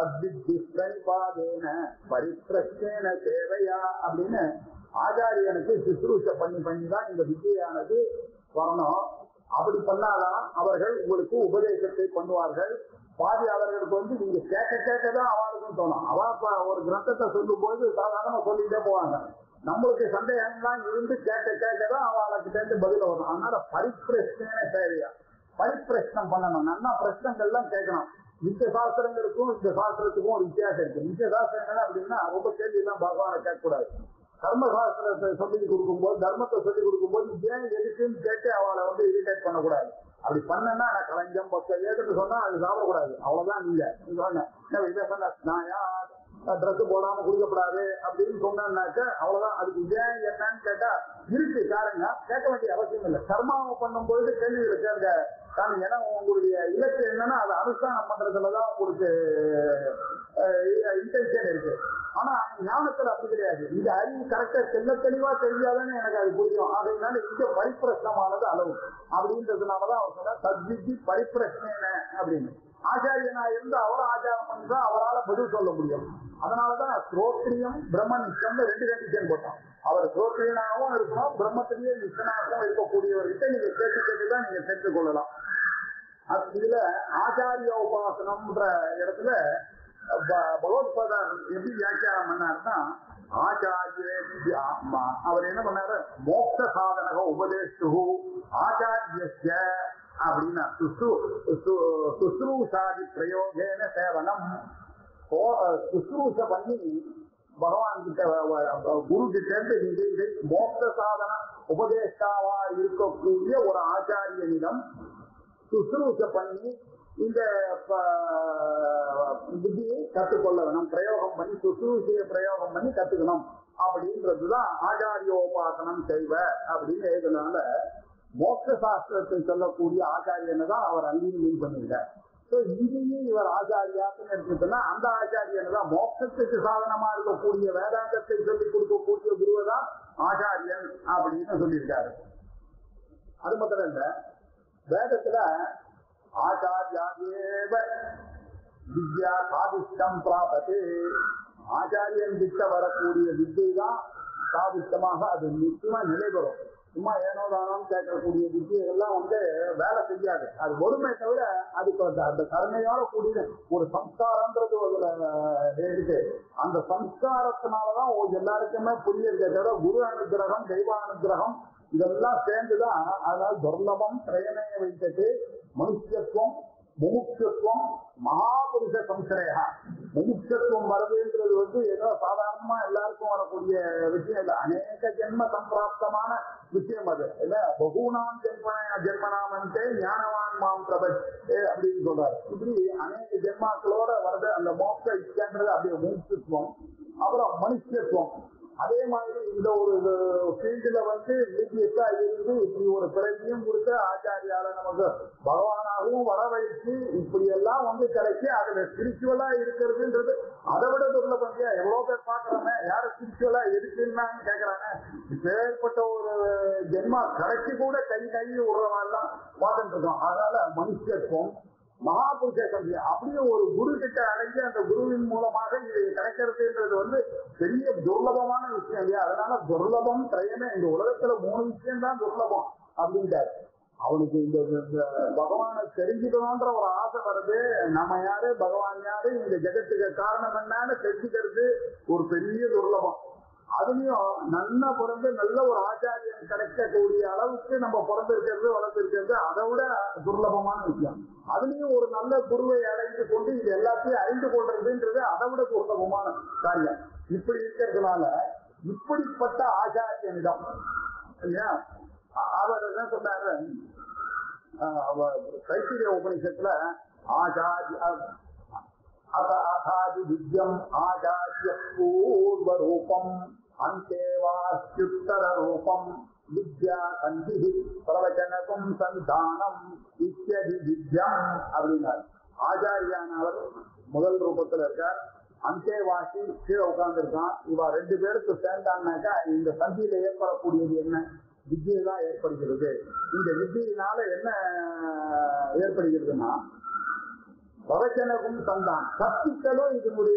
[SPEAKER 1] தத்வித்ரிபாதேன பரிப்பிரச்சேன சேவையா அப்படின்னு ஆச்சாரியனுக்கு சுசுரூஷ பண்ணி பண்ணி தான் இந்த வித்தியானது வரணும் அப்படி பண்ணாதான் அவர்கள் உங்களுக்கு உபதேசத்தை பண்ணுவார்கள் பாதி அவர்களுக்கு வந்து நீங்க கேட்க கேட்கதான் அவளுக்கும் தோணும் அவ ஒரு கிரந்தத்தை சொல்லும் போது சாதாரணமா சொல்லிட்டே போவாங்க நம்மளுக்கு சந்தேகம்லாம் இருந்து கேட்க கேட்கதான் அவளுக்கு சேர்ந்து பதில் வரும் அதனால பரிப்பிரச்சனை தேவையா பரிப்பிரச்சனம் பண்ணணும் நல்லா பிரச்சனைகள்லாம் கேட்கணும் இந்த சாஸ்திரங்களுக்கும் இந்த சாஸ்திரத்துக்கும் ஒரு வித்தியாசம் இருக்கு இந்த சாஸ்திரங்கள் அப்படின்னா ரொம்ப கேள்வி எல்லாம் பகவானை கேட்கக்கூடாது கர்ம சாஸ்திரத்தை சொல்லி கொடுக்கும்போது தர்மத்தை சொல்லி கொடுக்கும்போது ஏன் எதுக்குன்னு கேட்டு அவளை வந்து இரிட்டேட் பண்ணக்கூடாது அப்படி பண்ணனா நான் கலைஞம் பக்க ஏதுன்னு சொன்னா அது சாப்பிடக்கூடாது அவ்வளவுதான் நீங்க நீங்க சொன்ன இதை சொன்ன நான் யார் ட்ரெஸ் போடாம குடிக்கப்படாது அப்படின்னு சொன்னாக்க அவ்வளவுதான் அதுக்கு ஏன் என்னன்னு கேட்டா இருக்கு காரணங்க கேட்க வேண்டிய அவசியம் இல்லை கர்மாவை பண்ணும்போது கேள்விகளை கேட்க காரணம் ஏன்னா உங்களுடைய இலக்கு என்னன்னா அதை அனுஷ்டானம் பண்றதுலதான் உங்களுக்கு இன்டென்ஷன் இருக்கு ஆனா ஞானத்துல அப்படி கிடையாது இந்த அறிவு கரெக்டா தெல்ல தெளிவா தெரிஞ்சாதானே எனக்கு அது புரியும் அதனால இங்க பரிப்பிரஷ்னமானது அளவு அப்படின்றதுனாலதான் அவர் சொன்ன சத்வித்தி பரிப்பிரஷ்னேன அப்படின்னு ஆச்சாரியனா இருந்து அவர் ஆச்சாரம் பண்ணா அவரால் பதில் சொல்ல முடியும் அதனாலதான் ஸ்ரோத்ரியம் பிரம்மனிஷ்டம்னு ரெண்டு கண்டிஷன் போட்டோம் அவர் ஸ்ரோத்ரியனாகவும் இருக்கணும் பிரம்மத்திலேயே நிஷ்டனாகவும் இருக்கக்கூடியவர்கிட்ட நீங்க கேட்டு கேட்டு தான் நீங்க தெரிந்து கொள்ளலாம் அது இதுல ஆச்சாரிய உபாசனம்ன்ற இடத்துல ப- பகவத்பாதர் எப்படி வியாக்கியானம் பண்ணாருன்னா ஆச்சாரிய அவர் என்ன பண்ணாரு மோட்ச சாதனக உபதேசு ஆச்சாரிய அப்படின்னா சுசு- சு- சுசுரூஷாதி பிரயோகேன சேவனம் சோ- சுசுரூஷ பண்ணி பகவான் கிட்ட வ- வ- குரு கிட்ட இருந்து நீங்க இதை மோட்ச சாதன உபதேஷ்டாவா இருக்கக்கூடிய ஒரு ஆச்சாரியனிடம் சுசுரூஷ பண்ணி இந்த ப- புத்தியை கற்றுக்கொள்ள வேணும் பிரயோகம் பண்ணி சுசுரூஷையை பிரயோகம் பண்ணி கத்துக்கணும் அப்படின்றதுதான் ஆச்சாரியோபாசனம் செய்வ அப்படின்னு எழுதுனால மோட்ச சாஸ்திரத்தை சொல்லக்கூடிய ஆச்சாரியனை தான் அவர் அங்கேயும் மீன் பண்ணியிருக்கார் So, இங்கேயும் இவர் ஆச்சாரியாத்துன்னு எடுத்துட்டோம்னா அந்த ஆச்சாரியனை தான் மோட்சத்துக்கு சாதனமா இருக்கக்கூடிய வேதாந்தத்தை சொல்லிக் கொடுக்கக்கூடிய குருவை தான் ஆச்சாரியன் அப்படின்னு சொல்லியிருக்காரு அது மாத்திரம் இல்ல வேதத்துல ஆச்சாரியாதேவ வித்யா சாதிஷ்டம் பிராபத்து ஆச்சாரியன் கிட்ட வரக்கூடிய வித்தை தான் சாதிஷ்டமாக அது நிச்சயமா நிலைபெறும் சும்மா ஏனோ தானோன்னு கேட்கக்கூடிய வித்தியெல்லாம் வந்து வேலை செய்யாது அது ஒருமை தவிர அதுக்கு அந்த அந்த கருணையோட கூடிய ஒரு சம்ஸ்காரம்ன்றது அதுல இருக்கு அந்த சம்ஸ்காரத்தினாலதான் ஒ- எல்லாருக்குமே புரியுறதே தவிர குரு அனுகிரகம் தெய்வ அனுகிரகம் இதெல்லாம் சேர்ந்துதான் அதனால துர்லபம் திரையனைய வைத்துட்டு மனுஷத்துவம் முமுட்சத்துவம் மகாபுருஷ சம்சரேகா முமுட்சத்துவம் வருதுன்றது வந்து ஏதோ சாதாரணமா எல்லாருக்கும் வரக்கூடிய விஷயம் இல்லை அநேக ஜென்ம சம்பிராப்தமான விஷயம் அது இல்ல பகுனாம் ஜென்ம ஜென்மனாமந்தே ஞானவான் மாம் பிரபத் அப்படின்னு சொல்றாரு இப்படி அநேக ஜென்மாக்களோட வருது அந்த மோட்ச இச்சன்றது அப்படியே முமுட்சத்துவம் அப்புறம் மனுஷத்துவம் அதே மாதிரி இந்த ஒரு ஃபீல்டுல வந்து பிபிஎஸ்ஆ இருந்து இப்படி ஒரு பிறவியும் கொடுத்து ஆச்சாரியால நமக்கு பகவானாகவும் வரவழைச்சு இப்படி எல்லாம் வந்து கிடைச்சி அதுல ஸ்பிரிச்சுவலா இருக்கிறதுன்றது அதை விட துர்லபம் இல்லையா? எவ்வளவு பேர் பாக்குறாங்க யாரு ஸ்பிரிச்சுவலா இருக்குன்னு கேக்குறாங்க இப்பேற்பட்ட ஒரு ஜென்மா கிடைச்சி கூட கை கை விடுறவெல்லாம் பார்த்துட்டு இருக்கோம் அதனால மனுஷத்துவம் மகாபுருஷ சந்தி அப்படியே ஒரு குரு கிட்ட அடைஞ்சு அந்த குருவின் மூலமாக இது கிடைக்கிறதுன்றது வந்து பெரிய துர்லபமான விஷயம் இல்லையா அதனால துர்லபம் திரையமே இந்த உலகத்துல மூணு விஷயம் தான் துர்லபம் அப்படின்றாரு அவனுக்கு இந்த இந்த பகவானை தெரிஞ்சுக்கணும்ன்ற ஒரு ஆசை வருது நம்ம யாரு பகவான் யாரு இந்த ஜெகத்துக்கு காரணம் என்னன்னு தெரிஞ்சுக்கிறது ஒரு பெரிய துர்லபம் அதுலயும் நல்லா பிறந்து நல்ல ஒரு ஆச்சாரியன் கிடைக்கக்கூடிய அளவுக்கு நம்ம பிறந்திருக்கிறது வளர்ந்திருக்கிறது அதை விட துர்லபமான விஷயம் அதுலயும் ஒரு நல்ல குருவை அடைந்து கொண்டு இது எல்லாத்தையும் அறிந்து கொள்றதுன்றது அதை விட துர்லபமான காரியம் இப்படி இருக்கிறதுனால இப்படிப்பட்ட ஆச்சாரியனிடம் இல்லையா அ- அவர் என்ன சொன்னாரு அஹ் அவர் கைத்திரிய உபனிஷத்துல ஆச்சாரிய அத அதாதி வித்யம் ஆச்சாரிய பூர்வ ரூபம் அந்தேவாஸ்யுத்தர ரூபம் வித்யா கண்டி பிரவச்சனகும் சந்தானம் இத்தியதி வித்யம் அப்படின்னார் ஆச்சாரியானவர் முதல் ரூபத்துல இருக்கார் அந்தேவாசி கீழே உட்கார்ந்துருக்கான் இவ ரெண்டு பேருக்கு சேர்ந்தாங்கனாக்கா இந்த சந்தியில ஏற்படக்கூடியது என்ன வித்தியை தான் ஏற்படுகிறது இந்த வித்தியினால என்ன ஏற்படுகிறதுன்னா பவச்சனகும் தந்தான் கற்பித்தலும் இதனுடைய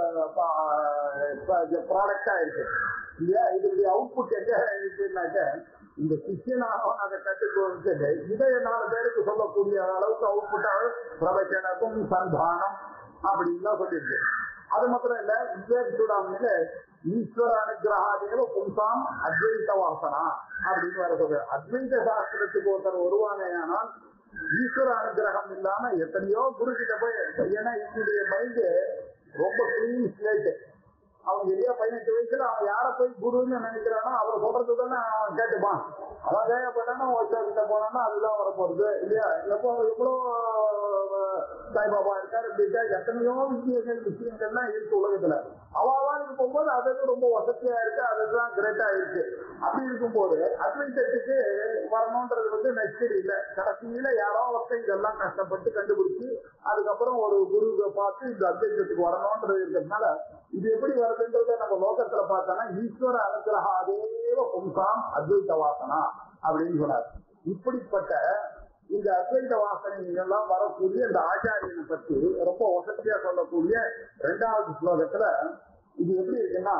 [SPEAKER 1] ப்ராடக்டா இருக்கு இல்லையா இதனுடைய அவுட்புட் எங்க இருக்குன்னாக்க இந்த சிஷியனாகவும் அதை கற்றுக்கொண்டு இதை நாலு பேருக்கு சொல்லக்கூடிய அளவுக்கு அவுட்புட்டாக பிரவச்சனக்கும் சந்தானம் அப்படின்னு தான் சொல்லியிருக்கு அது மாத்திரம் இல்ல விவேக் சூடாமணியில ஈஸ்வர அனுகிரகாதேவ பும்சாம் அத்வைத வாசனா அப்படின்னு வர சொல்ற அத்வைத சாஸ்திரத்துக்கு ஒருத்தர் வருவானேயானால் ஈஸ்வர அனுகிரகம் இல்லாம எத்தனையோ குரு கிட்ட போய் ஏன்னா இவனுடைய மைண்டு ரொம்ப கிளீன் ஸ்லேட் அவன் எதையோ பதினெட்டு வயசுல அவன் யார போய் குருன்னு நினைக்கிறானோ அவர் சொல்றது தானே அவன் கேட்டுப்பான் அவன் தேவைப்பட்டானா ஒருத்தர் கிட்ட போனான்னா அதுதான் வரப்போறது இல்லையா எப்போ எவ்வளோ சாய்பாபா இருக்காரு இப்படி இருக்கா எத்தனையோ விஷயங்கள் விஷயங்கள்லாம் இருக்கு உலகத்துல அவாவாளுக்கு போகும்போது அது அது ரொம்ப வசதியா இருக்கு அதுதான் கிரேட்டா இருக்கு அப்படி இருக்கும்போது அட்வைசத்துக்கு வரணும்ன்றது வந்து நெச்சரி இல்லை கடைசியில யாரோ ஒருத்தர் இதெல்லாம் கஷ்டப்பட்டு கண்டுபிடிச்சு அதுக்கப்புறம் ஒரு குருவை பார்த்து இந்த அத்வைதத்துக்கு வரணும்ன்றது இருக்கிறதுனால இது எப்படி வருதுன்றத நம்ம லோகத்துல பார்த்தோம்னா ஈஸ்வர அனுகிரக அதேவ பும்சாம் அத்வைத வாசனா அப்படின்னு சொன்னார் இப்படிப்பட்ட இந்த அத்வைத வாசனை எல்லாம் வரக்கூடிய இந்த ஆச்சாரியனை பற்றி ரொம்ப வசதியா சொல்லக்கூடிய இரண்டாவது ஸ்லோகத்துல இது எப்படி இருக்குன்னா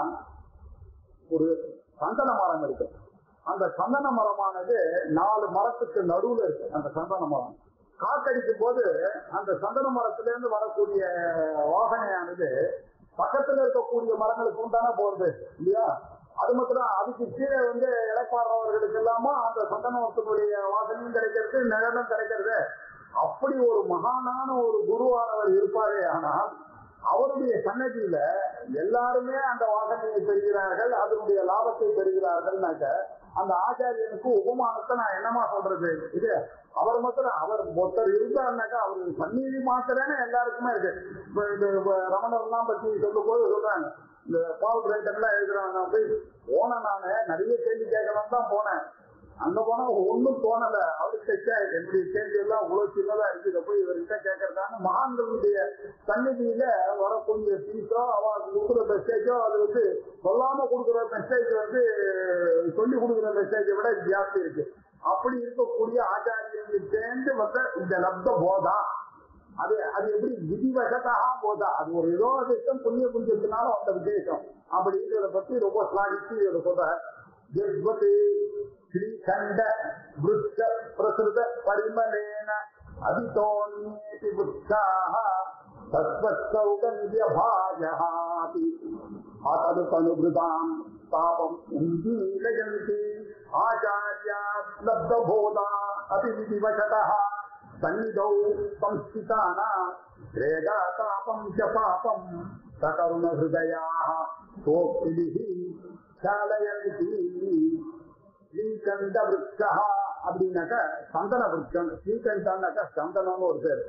[SPEAKER 1] ஒரு சந்தன மரம் இருக்கு அந்த சந்தன மரமானது நாலு மரத்துக்கு நடுவுல இருக்கு அந்த சந்தன மரம் காத்தடிக்கும் போது அந்த சந்தன மரத்துல இருந்து வரக்கூடிய வாசனையானது பக்கத்துல இருக்கக்கூடிய மரங்களுக்கு உண்டான போறது இல்லையா அது மட்டும் அதுக்கு கீழே வந்து இடைப்பாடுறவர்களுக்கு எல்லாம அந்த சந்தனத்தினுடைய வாசனையும் கிடைக்கிறது நிழலும் கிடைக்கிறது அப்படி ஒரு மகானான ஒரு குருவானவர் இருப்பாரே ஆனால் அவருடைய சன்னதியில எல்லாருமே அந்த வாசனையை பெறுகிறார்கள் அதனுடைய லாபத்தை பெறுகிறார்கள்னாக்க அந்த ஆச்சாரியனுக்கு உபமானத்தை நான் என்னமா சொல்றது இது அவர் மாத்திரம் அவர் ஒருத்தர் இருந்தாருனாக்கா அவருக்கு சந்நிதி மாத்திரன்னு எல்லாருக்குமே இருக்கு இப்ப இந்த இப்ப ரமணர்லாம் பத்தி சொல்லும் போது சொல்றாங்க இந்த பால் ரைட்டர்லாம் எழுதுறாங்க நான் போய் போனேன் நானு நிறைய கேள்வி கேட்கலாம் தான் போனேன் அங்க போனா ஒண்ணும் தோணல அவருக்கு ச்சே, என்னுடைய கேள்வி எல்லாம் இவ்வளவு சின்னதா இருக்கு இதை போய் இவர்கிட்ட கேட்கறதான்னு மகான்களுடைய சந்நிதியில வரக்கூடிய ஃபீஸோ அவ கொடுக்குற மெசேஜோ அது வந்து சொல்லாம கொடுக்குற மெசேஜ் வந்து சொல்லி கொடுக்குற மெசேஜை விட ஜாஸ்தி இருக்கு அப்படி இருக்கக்கூடிய ஆச்சாரியர்கள் சேர்ந்து வந்த இந்த லப்த போதா அது அது எப்படி விதிவசதா போதா அது ஒரு ஏதோ அதிர்ஷ்டம் புண்ணிய புண்ணியத்தினால வந்த விசேஷம் அப்படிங்கிறத பத்தி ரொம்ப ஸ்லாகிச்சு இதை சொல்ற ஜெஸ்வதி ஸ்ரீகண்ட விருத்த பிரசுத பரிமலேன அதிதோன்யேதி புத்தாः தத்வத்சௌகந்திய பாஜகாதி அத்தது தனுபிருதாம் தாபம் உந்தீலயந்தி ஆச்சாரியாத் லப்தபோதா அபி விதிவசதः சந்நிதௌ संस्थिताना क्रेदा तापं च पापं सकरुणहृदयाः सोक्तिभिः चालयन्ति ஸ்ரீகண்ட விருட்சா அப்படின்னாக்க சந்தன விருட்சம் ஸ்ரீகண்டான்னாக்கா சந்தனம்னு ஒரு பேர்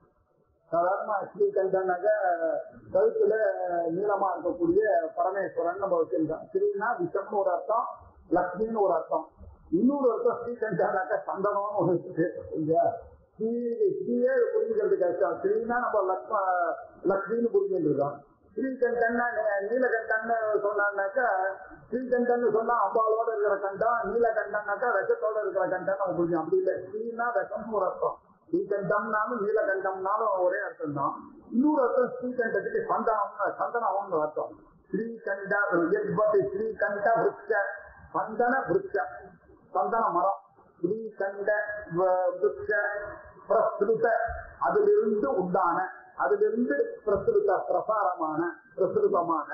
[SPEAKER 1] சாதாரண ஸ்ரீகண்டனாக்க கழுத்துல நீளமா இருக்கக்கூடிய பரமேஸ்வரன் நம்ம வச்சிருக்கோம் ஸ்ரீனா விஷம்னு ஒரு அர்த்தம் லக்ஷ்மின்னு ஒரு அர்த்தம் இன்னொரு அர்த்தம் ஸ்ரீகண்டானாக்க சந்தனம்னு ஒரு இருக்கு இல்லையா ஸ்ரீ ஸ்ரீயே புரிஞ்சுக்கிறது கஷ்டம் ஸ்ரீனா நம்ம லக்ஷ்ம லக்ஷ்மின்னு புரிஞ்சுட்டு இருக்கோம் ஸ்ரீகண்டன்னா நீ- நீலகண்டன்னு சொன்னான்னாக்கா ஸ்ரீகண்டன் சொன்னா அம்பாளோட இருக்கிற கண்டம் நீலகண்டன்னாக்கா விஷத்தோட இருக்கிற கண்டம் நம்ம புரியும் அப்படி இல்லை ஸ்ரீனா விஷம்னு ஒரு அர்த்தம் ஸ்ரீகண்டம்னாலும் நீலகண்டம்னாலும் ஒரே அர்த்தம் தான் இன்னொரு அர்த்தம் ஸ்ரீகண்டத்துக்கு சந்தனம் சந்தனம்னு அர்த்தம் ஸ்ரீகண்ட எத்வதி ஸ்ரீகண்ட விருட்ச சந்தன விருட்ச சந்தன மரம் ஸ்ரீகண்ட வ- விருட்ச பிரசுருத அதிலிருந்து உண்டான அதிலிருந்து பிரசுருத பிரசாரமான பிரசுருதமான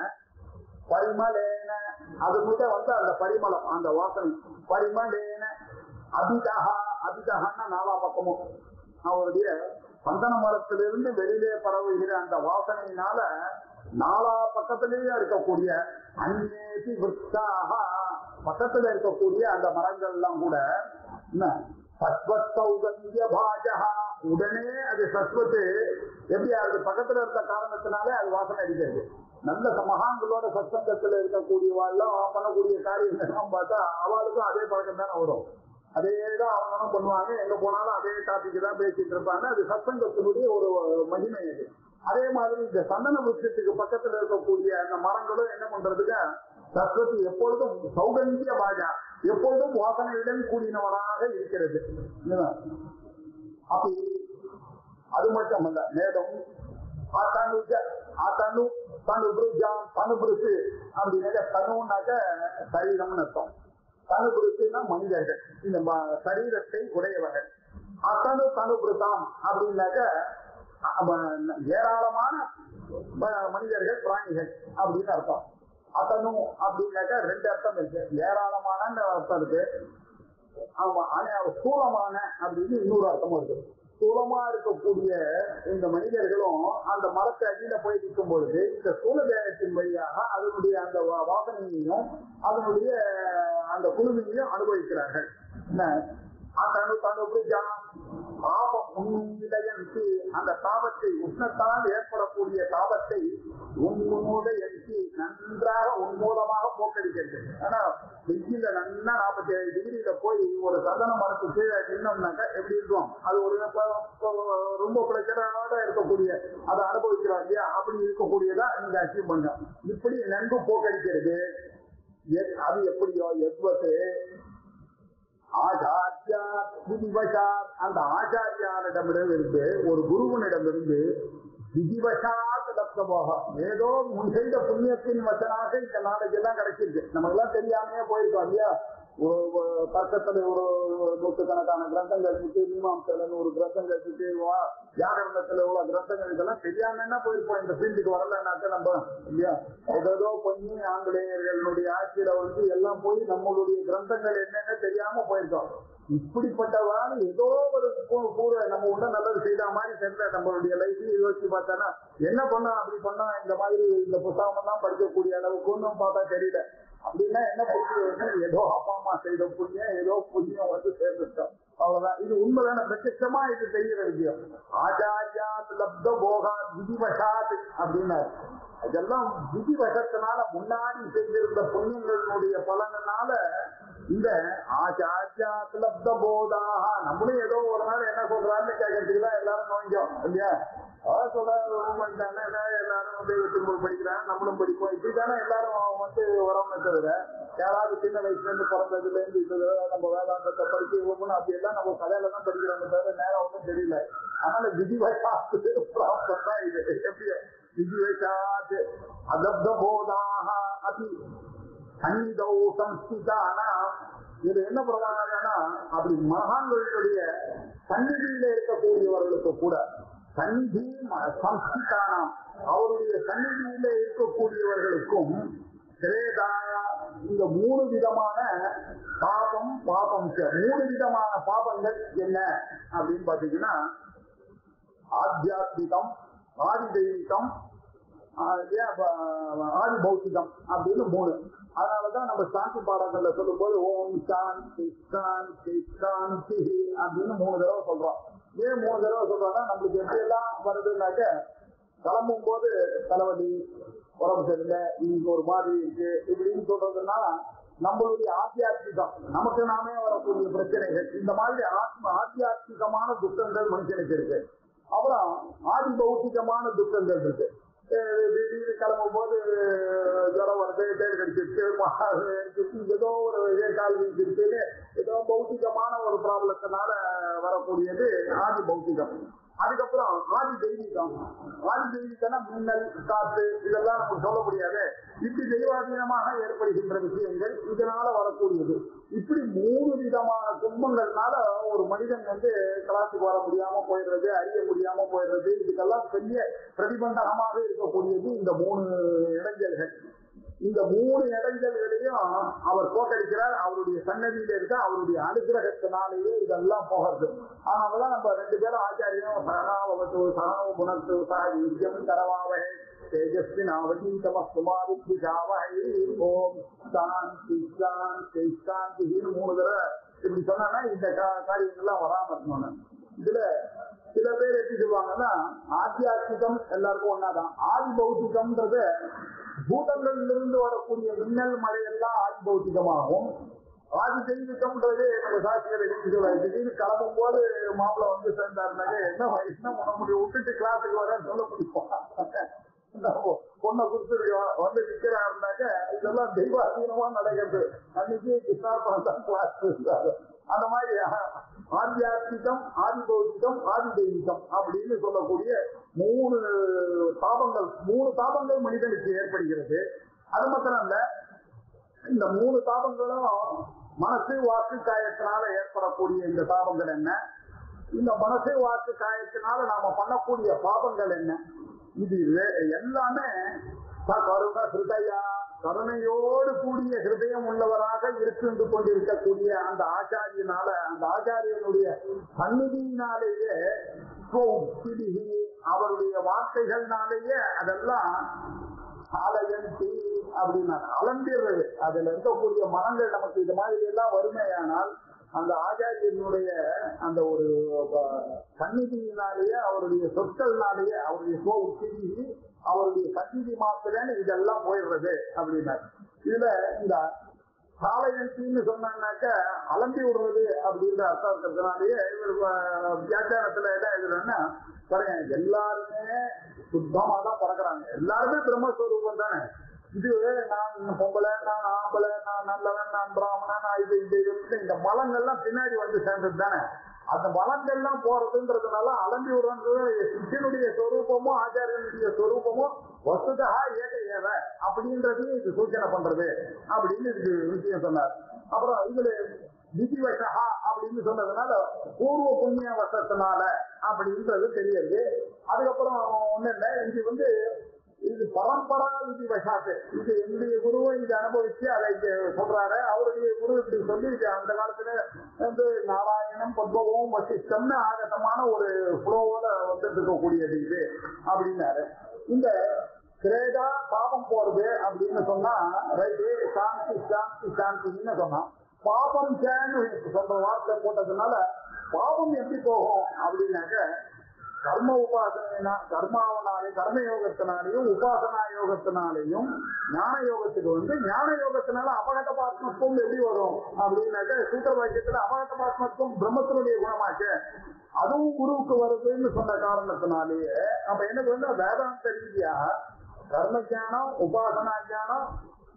[SPEAKER 1] பரிமளேன அது கூட வந்து அந்த பரிமளம் அந்த வாசனை பரிமளேன அபிதகா அபிதகான்னா நாலா பக்கமும் அவருடைய சந்தன மரத்திலிருந்து வெளியிலே பரவுகிற அந்த வாசனையினால நாலா பக்கத்திலேயே இருக்கக்கூடிய அந்நேதி விற்காக பக்கத்துல இருக்கக்கூடிய அந்த மரங்கள் எல்லாம் கூட என்ன சத்வத்தௌகந்திய பாஜகா உடனே அது சத்வத்து எப்படி அது பக்கத்துல இருந்த காரணத்தினாலே அது வாசனை அடிக்கிறது நல்ல மகான்களோட சத்சங்கத்துல இருக்கக்கூடியவாள்லாம் பண்ணக்கூடிய காரியங்கள்லாம் பார்த்தா அவளுக்கும் அதே பழக்கம் தானே வரும் அதே தான் அவங்களும் பண்ணுவாங்க எங்க போனாலும் அதே டாபிக் தான் பேசிட்டு இருப்பாங்க அது சத்சங்கத்தினுடைய ஒரு மகிமை அது அதே மாதிரி இந்த சந்தன விருட்சத்துக்கு பக்கத்துல இருக்கக்கூடிய அந்த மரங்களும் என்ன பண்றதுக்கு சத்வத்து எப்பொழுதும் சௌகந்திய பாஜா எப்பொழுதும் வாசனையுடன் கூடினவனாக இருக்கிறது இல்லையா? அப்படி அது மட்டுமல்ல மேலும் ஆத்தானுஜ ஆத்தானு தனு புருஜாம் தனு புருஷு அப்படின்னாக்க தனுனாக்க சரீரம்னு அர்த்தம் தனு புருஷுன்னா மனிதர்கள் இந்த ம- சரீரத்தை உடையவர்கள் அத்தனு தனு புருஷாம் அப்படின்னாக்க அவ- ஏராளமான ம- மனிதர்கள் பிராணிகள் அப்படின்னு அர்த்தம் அத்தனு அப்படின்னாக்க ரெண்டு அர்த்தம் இருக்கு ஏராளமான அர்த்தம் இருக்கு ஆமா ஆனா ஸ்தூலமான அப்படின்னு இன்னொரு அர்த்தமும் இருக்கு ஸ்தூலமா இருக்கக்கூடிய இந்த மனிதர்களும் அந்த மரத்தை அடியில போய் நிற்கும் பொழுது இந்த ஸ்தூல தேகத்தின் வழியாக அதனுடைய அந்த வா- வாசனையையும் அதனுடைய அந்த குழுமையையும் அனுபவிக்கிறார்கள் என்ன தனு தனு புரிஜா தாபம் உன்னுடையன்சி அந்த தாபத்தை உஷ்ணத்தால் ஏற்படக்கூடிய தாபத்தை உன்னுடையன்சி நன்றாக உன்மூலமாக போக்கடிக்கிறது ஆனா வெயில நல்லா நாற்பத்தி ஏழு டிகிரியில போய் ஒரு சந்தன மரத்து கீழே நின்னோம்னாக்கா எப்படி இருக்கும் அது ஒரு ரொம்ப பிரச்சனையோட இருக்கக்கூடிய அதை அனுபவிக்கிறோம் இல்லையா அப்படி இருக்கக்கூடியதா நீங்க அச்சீவ் பண்ண இப்படி நன்கு போக்கடிக்கிறது அது எப்படியோ எவ்வளவு ஆச்சாரியா விதிவசாத் அந்த ஆச்சாரியாரிடமிருந்து ஒரு குருவனிடமிருந்து விதிவசாத் லப்தமாக ஏதோ முன் செய்த புண்ணியத்தின் வசனாக இந்த நாளைக்கு எல்லாம் கிடைச்சிருக்கு நமக்கு எல்லாம் தெரியாமையே போயிருக்கோம் இல்லையா ஒரு பக்கத்துல ஒரு நூற்றுக்கணக்கான கிரந்தங்கள் இருக்கு மீமாம்சல ஒரு கிரந்தங்கள் இருக்கு வியாகரணத்துல உள்ள கிரந்தங்கள் இதெல்லாம் தெரியாம என்ன போயிருப்போம் இந்த ஃபீல்டுக்கு வரலன்னாக்க நம்ம இல்லையா ஏதோ பண்ணி ஆங்கிலேயர்களுடைய ஆட்சியில வந்து எல்லாம் போய் நம்மளுடைய கிரந்தங்கள் என்னன்னு தெரியாம போயிருக்கோம் இப்படிப்பட்டவாறு ஏதோ ஒரு கூட நம்ம உள்ள நல்லது செய்த மாதிரி தெரியல நம்மளுடைய லைஃப் யோசிச்சு பார்த்தானா என்ன பண்ணா அப்படி பண்ணா இந்த மாதிரி இந்த புத்தகம் எல்லாம் படிக்கக்கூடிய அளவுக்கு ஒன்றும் பார்த்தா தெரியல அப்படின்னா என்ன புரிஞ்சு ஏதோ அப்பா அம்மா செய்த புண்ணியம் ஏதோ புண்ணியம் வந்து சேர்ந்துட்டோம் அவ்வளவுதான் இது உண்மைதான பிரத்யமா இது தெரிகிற விஷயம் ஆச்சாரியாத் லப்த போகா விதிவசாத் அப்படின்னாரு இதெல்லாம் விதிவசத்தினால முன்னாடி செய்திருந்த புண்ணியங்களுடைய பலனால இந்த ஆச்சாரியாத் லப்த போதாக நம்மளும் ஏதோ ஒரு நாள் என்ன சொல்றான்னு கேட்கறதுக்கு தான் எல்லாரும் நோஞ்சோம் இல்லையா அதான் சொல்றாங்க எல்லாரும் வந்து திரும்ப படிக்கிறாங்க நம்மளும் படிப்போம் இப்படித்தானே எல்லாரும் வந்து வரோம்னு தவிர யாராவது சின்ன வயசுல இருந்து பிறந்ததுல இருந்து இது நம்ம வேதாந்தத்தை படிச்சு ஒவ்வொன்றும் அப்படி எல்லாம் நம்ம கதையில தான் படிக்கிறோம் தவிர நேரம் ஒன்றும் தெரியல அதனால விதிவசாத்து பிராப்தம் தான் இது எப்படி விதிவசாத் அதப்த போதாக அதி சங்கீதோ சம்ஸ்கிதானா இது என்ன பிரமாணம்னா அப்படி மகான்களுடைய சந்நிதியில இருக்கக்கூடியவர்களுக்கு கூட சந்நிதி சம்ஸ்கிதானாம் அவருடைய சந்நிதியில இருக்கக்கூடியவர்களுக்கும் திரேதாயா இந்த மூணு விதமான பாபம் பாபம் மூணு விதமான பாபங்கள் என்ன அப்படின்னு பாத்தீங்கன்னா ஆத்தியாத்மிகம் ஆதி தெய்வீகம் ஆதி பௌத்திகம் அப்படின்னு மூணு அதனாலதான் நம்ம சாந்தி பாடங்கள்ல சொல்லும் போது ஓம் சாந்தி சாந்தி சாந்தி அப்படின்னு மூணு தடவை சொல்றோம் ஏன் மூணு தடவை சொல்றோம்னா நம்மளுக்கு எப்படி எல்லாம் வருதுன்னாக்க கிளம்பும் போது தலைவலி உடம்பு சரியில்லை இன்னைக்கு ஒரு மாதிரி இருக்கு இப்படின்னு சொல்றதுனால நம்மளுடைய ஆத்தியாத்மிகம் நமக்கு நாமே வரக்கூடிய பிரச்சனைகள் இந்த மாதிரி ஆத்ம ஆத்தியாத்மிகமான துக்கங்கள் மனுஷனுக்கு இருக்கு அப்புறம் ஆதி பௌத்திகமான துக்கங்கள் இருக்கு திடீர்னு கிளம்பும் போது ஜுரம் வருது தேர் கடிச்சிருச்சு ஏதோ ஒரு ஏற்கால் வீச்சிருச்சுன்னு ஏதோ பௌத்திகமான ஒரு ப்ராப்ளத்தினால வரக்கூடியது ஆதி பௌத்திகம் அதுக்கப்புறம் ஆதி தெய்வீகம் ஆதி தெய்வீகம்னா மின்னல் காத்து இதெல்லாம் நமக்கு சொல்ல முடியாது இப்படி தெய்வாதீனமாக ஏற்படுகின்ற விஷயங்கள் இதனால வரக்கூடியது இப்படி மூணு விதமான துன்பங்கள்னால ஒரு மனிதன் வந்து கிளாஸுக்கு வர முடியாம போயிடுறது அறிய முடியாம போயிடுறது இதுக்கெல்லாம் பெரிய பிரதிபந்தகமாக இருக்கக்கூடியது இந்த மூணு இடைஞ்சல்கள் இந்த மூணு இடைஞ்சல்களையும் அவர் தோக்கடிக்கிறார் அவருடைய சன்னதியில இருக்க அவருடைய அனுகிரகத்தினாலேயே இதெல்லாம் போகிறது அதனாலதான் நம்ம ரெண்டு பேரும் ஆச்சாரியம் சகனாவத்து சகனோ குணத்து சாகித்யம் தரவாவகை தேஜஸ்வி நாவதீதமஸ்துமாவித்விஷாவகை ஓம் சாந்தி சாந்தி சாந்தின்னு மூணு தடவை இப்படி சொன்னா இந்த காரியங்கள்லாம் வராம இருக்கணும் இதுல சில பேர் எப்படி சொல்லுவாங்கன்னா ஆத்தியாத்மிகம் எல்லாருக்கும் ஒன்னாதான் ஆதி பௌத்திகம்ன்றது பூதங்களில் இருந்து வரக்கூடிய மின்னல் மழையெல்லாம் ஆதி பௌத்திகமாகும் ஆதி தெய்வீகம்ன்றது நம்ம சாட்சிகள் எழுதி சொல்லுவாங்க திடீர்னு கிளம்பும் போது மாப்பிள்ள வந்து சேர்ந்தாருனாக்க என்ன என்ன பண்ண முடியும் விட்டுட்டு கிளாஸுக்கு வர சொல்ல முடியும் பொண்ணை கொடுத்துருக்கோம் வந்து நிக்கிறாருனாக்க இதெல்லாம் தெய்வ அதீனமா நடக்கிறது அன்னைக்கு கிருஷ்ணார்பணம் தான் கிளாஸ் இருந்தாரு அந்த மாதிரி ஆத்தியாத்மிகம் ஆதி பௌத்திகம் ஆதி தெய்வீகம் அப்படின்னு சொல்லக்கூடிய மூணு தாபங்கள் மூணு தாபங்கள் மனிதனுக்கு ஏற்படுகிறது அது மாத்திரம் இல்ல இந்த மூணு தாபங்களும் மனசு வாக்கு காயத்தினால ஏற்படக்கூடிய இந்த தாபங்கள் என்ன இந்த மனசு வாக்கு காயத்தினால நாம பண்ணக்கூடிய பாபங்கள் என்ன இது எல்லாமே கருண ஹிருதயா கருணையோடு கூடிய ஹிருதயம் உள்ளவராக இருந்து கொண்டிருக்கக்கூடிய அந்த ஆச்சாரியனால அந்த ஆச்சாரியனுடைய சந்நிதியினாலேயே அவருடைய வார்த்தைகள்னாலேயே அதெல்லாம் ஆலயந்தி அப்படின்னா அலம்பிடுறது அதுல இருக்கக்கூடிய மனங்கள் நமக்கு இது மாதிரி எல்லாம் வறுமையானால் அந்த ஆச்சாரியனுடைய அந்த ஒரு ப- சந்நிதியினாலேயே அவருடைய சொற்கள்னாலேயே அவருடைய சோ உச்சிதி அவருடைய சந்நிதி மாத்திரன்னு இதெல்லாம் போயிடுறது அப்படின்னாரு இதுல இந்த சாலையந்தின்னு சொன்னாக்க அலம்பி விடுறது அப்படின்ற அர்த்தம் இருக்கிறதுனாலயே இவர் வ- வியாக்கியானத்துல என்ன எழுதுறேன்னா பாருங்க எல்லாருமே சுத்தமா தான் பிறக்கிறாங்க எல்லாருமே பிரம்மஸ்வரூபம் தானே இது நான் பொம்பளை நான் ஆம்பளை நான் நல்லவன் நான் பிராமணன் நான் இது இது இதுன்னு இந்த மலங்கள்லாம் பின்னாடி வந்து சேர்ந்தது தானே அந்த மலங்கள்லாம் போறதுன்றதுனால அலம்பி விடுறது சிஷனுடைய சொரூபமும் ஆச்சாரியனுடைய சொரூபமும் வசுதா ஏக ஏவ அப்படின்றதையும் இது சூச்சனை பண்றது அப்படின்னு இதுக்கு விஷயம் சொன்னார் அப்புறம் இதுல விதிவசா அப்படின்னு சொன்னதுனால பூர்வ புண்ணிய வசத்தினால அப்படின்றது தெரியுது அதுக்கப்புறம் ஒண்ணு இல்லை இது வந்து இது பரம்பரா விதி வசாத்து இது என்னுடைய குருவும் இது அனுபவிச்சு அதை இங்க சொல்றாரு அவருடைய குரு இப்படி சொல்லி இது அந்த காலத்துல வந்து நாராயணம் பத்மவும் வசிஷ்டம்னு ஆகட்டமான ஒரு புலவோட வந்துட்டு இருக்கக்கூடியது இது அப்படின்னாரு இந்த கிரேடா பாபம் போறது அப்படின்னு சொன்னா ரைட்டு சாந்தி சாந்தி சாந்தின்னு சொன்னா பாபம் சேன்னு சொல்ற வார்த்தை போட்டதுனால பாபம் எப்படி போகும் அப்படின்னாக்க கர்ம உபாசனா கர்மாவனாலே கர்ம யோகத்தினாலையும் உபாசனா யோகத்தினாலையும் ஞான யோகத்துக்கு வந்து ஞான யோகத்தினால அபகத பாத்மத்துவம் எப்படி வரும் அப்படின்னாக்க சூத்திர வாக்கியத்துல அபகத பாத்மத்துவம் பிரம்மத்தினுடைய குணமாச்சு அதுவும் குருவுக்கு வருதுன்னு சொன்ன காரணத்தினாலேயே அப்ப எனக்கு வந்து வேதாந்த ரீதியாக கர்ம ஞானம் உபாசனா ஞானம்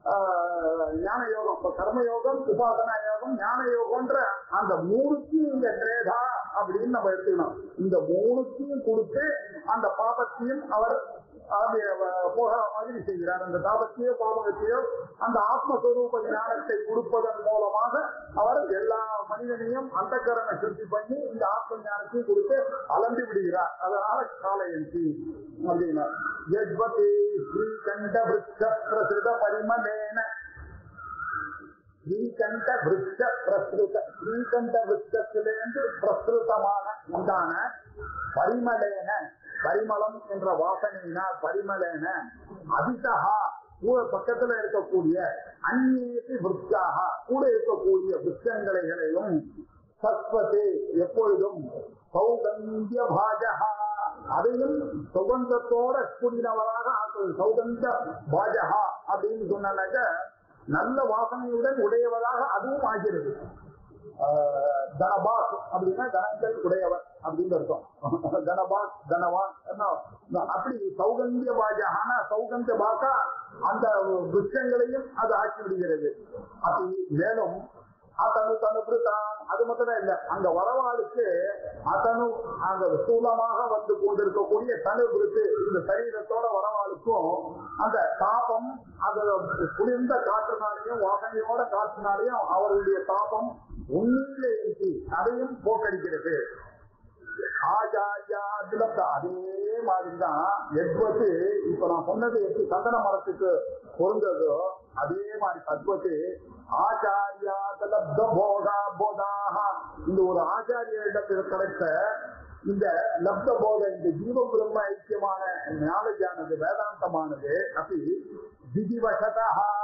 [SPEAKER 1] ஆஹ், ஞான யோகம் இப்ப கர்ம யோகம் உபாசனா யோகம் ஞான யோகம்ன்ற அந்த மூணுத்தையும் இந்த திரேதா அப்படின்னு நம்ம எடுத்துக்கணும் இந்த மூணுத்தையும் கொடுத்து அந்த பாபத்தையும் அவர் ஆகிய, அஹ், போக மாதிரி செய்கிறார் அந்த தாபத்தையோ பாபகத்தையோ அந்த ஆத்மஸ்வரூப ஞானத்தை கொடுப்பதன் மூலமாக அவர் எல்லா மனிதனையும் அந்த கரணை சுத்தி பண்ணி இந்த ஆத்ம ஞானத்தையும் கொடுத்து அலம்பி விடுகிறார் அதனால காலையந்தி அப்படின்னா யத்வதி ஸ்ரீகண்ட விருட்ச பிரசுத பரிமலேன ஸ்ரீகண்ட விருட்ச பிரசுத ஸ்ரீகண்ட விருட்சத்திலிருந்து பிரசுதமான உண்டான பரிமலேன பரிமளம் என்ற வாசனையினால் பரிமலேன அதிசகா கூட பக்கத்துல இருக்கக்கூடிய அந்நேசி விருட்சாக கூட இருக்கக்கூடிய விருட்சங்களைகளையும் சஸ்வதே எப்பொழுதும் சௌகந்திய பாஜகா அதையும் சுகந்தத்தோட கூடினவராக ஆக்குவது சௌகந்த பாஜகா அப்படின்னு சொன்னாக்க நல்ல வாசனையுடன் உடையவராக அதுவும் ஆகிறது ஆஹ் தனபாஸ் அப்படின்னா தனங்கள் உடையவர் அப்படின்னு அர்த்தம் தனபாஸ் தனவான் என்ன, அப்படி சௌகந்திய பாஜான சௌகந்திய பாசா அந்த விருட்சங்களையும் அது ஆக்கி விடுகிறது அப்படி மேலும் அதனு தனு பிரித்தான் அது மட்டும் இல்ல அங்க வரவாளுக்கு அதனு அந்த ஸ்தூலமாக வந்து கொண்டிருக்கக்கூடிய தனு பிரித்து இந்த சரீரத்தோட வரவாளுக்கும் அந்த தாபம் அந்த குளிர்ந்த காற்றுனாலையும் வாசனையோட காற்றுனாலையும் அவர்களுடைய தாபம் உண்மையிலே இருக்கு அதையும் போக்கடிக்கிறது ஆச்சாரியா திலப்த அதே மாதிரிதான் எத்வத்து இப்ப நான் சொன்னது எப்படி சந்தன மரத்துக்கு பொருந்ததோ அதே மாதிரி தத்வத்து ஆச்சாரியா திலப்த போகா போதாக இந்த ஒரு ஆச்சாரிய இடத்தில் கிடைத்த இந்த லப்த போத இந்த ஜீவ பிரம்ம ஐக்கியமான ஞானஜானது வேதாந்தமானது அப்படி விதிவசதா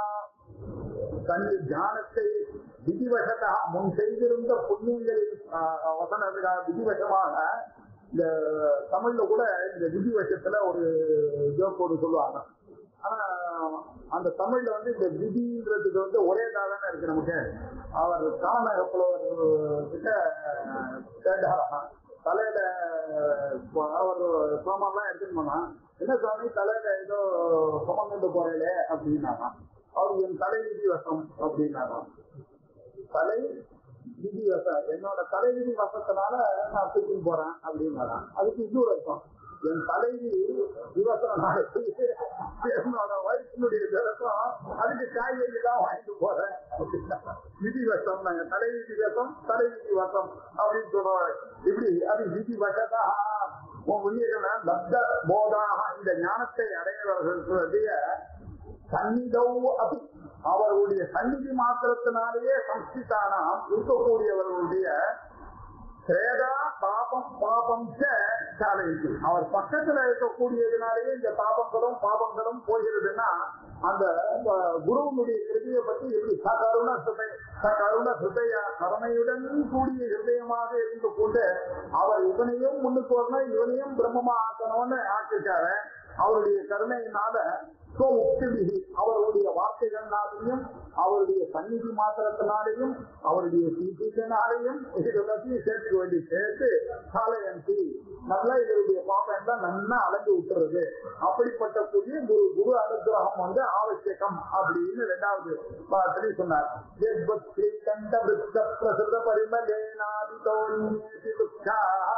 [SPEAKER 1] தன் ஞானத்தை விதிவசத்தா முன் செய்திருந்த புண்ணியங்களின் ஆஹ், வசனத்துக்காக விதிவசமாக இந்த தமிழ்ல கூட இந்த விதிவசத்துல ஒரு ஜோக் ஒன்று சொல்லுவாங்க ஆனா அந்த தமிழ்ல வந்து இந்த விதின்றதுக்கு வந்து ஒரே தாதானே இருக்கு நமக்கு அவர் காலநக புலவர் கிட்ட கேட்டாராம் தலையில அவர் சோமெல்லாம் எடுத்துட்டு போனா என்ன சுவாமி தலையில ஏதோ சுமந்துட்டு போறேலே அப்படின்னாராம் அவர் என் தலை விதி வசம் அப்படின்னாராம் தலை விதி வசம் என்னோட தலை விதி வசத்தினால நான் தூக்கி போறேன் அப்படின்னாராம் அதுக்கு இன்னொரு அர்த்தம் என் தலைவி விவசாயம் நாளைக்கு என்னோட வயிற்றினுடைய விவசம் அதுக்கு காய்கறி தான் வாங்கிட்டு போறேன் அப்படின்னா விதி வசம் நாங்க தலை விதி வசம் தலை விதி வசம் அப்படின்னு சொல்றாங்க இப்படி அது விதி வசதா உன் உயிர்களை லப்த போதாக இந்த ஞானத்தை அடையவர்களுடைய சன்னிதௌ அபி அவர்களுடைய சந்நிதி மாத்திரத்தினாலேயே சம்ஸ்கிதானாம் இருக்கக்கூடியவர்களுடைய திரேதா பாபம் பாபம் சாலைக்கு அவர் பக்கத்துல இருக்கக்கூடியதுனாலேயே இந்த தாபங்களும் பாபங்களும் போகிறதுன்னா அந்த அஹ், குருவனுடைய கிருதியை பத்தி எப்படி சகருண சுதை சகருண சுதையா கருணையுடன் கூடிய ஹிருதயமாக இருந்து கொண்டு அவர் இவனையும் முன்னுக்கு வரணும் இவனையும் பிரம்மமா ஆக்கணும்னு ஆக்கிட்டாரு அவருடைய கருணையினால சோ உக்திபிகி அவருடைய வார்த்தைகள்னாலையும் அவருடைய சந்நிதி மாத்திரத்தினாலையும் அவருடைய சீட்டினாலையும் இது எல்லாத்தையும் சேர்த்துக்க வேண்டி சேர்த்து சாலையந்தி நல்லா இதனுடைய பாப்பம் தான் நல்லா அலைஞ்சு விட்டுறது அப்படிப்பட்ட கூடிய குரு குரு அனுகிரகம் வந்து ஆவசியகம் அப்படின்னு ரெண்டாவது பாடத்திலே சொன்னார் எத்வத் ஸ்ரீகண்ட விருத்த பிரசுத பரிமலேனாதிதோ நியேதி துக்காः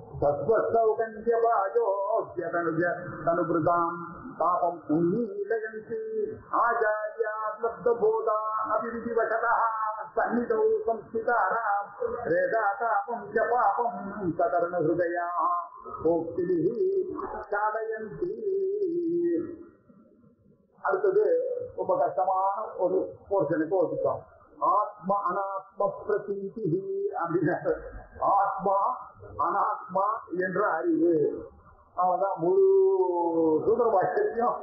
[SPEAKER 1] தஸ்வசௌகந்தியபாஜோத்யதனுஜ தனுபிருதாம் பாபம் உன்னீலயந்தி ஆச்சாரியாத்மப்தபோதா அபிவிதிவசதः சந்நிதௌ संस्थितानाम् रेदातापम् च पापम् सकर्णहृदयाः भोक्तिभिः चालयन्ति அடுத்தது ரொம்ப கஷ்டமான ஒரு போர்ஷனுக்கு ஒதுக்கம் ஆத்ம அனாத்ம பிரதீதி அப்படின்னு ஆத்மா அனாத்மா என்ற அறிவு அவதான் முழு சூதர பாஷ்யத்தையும்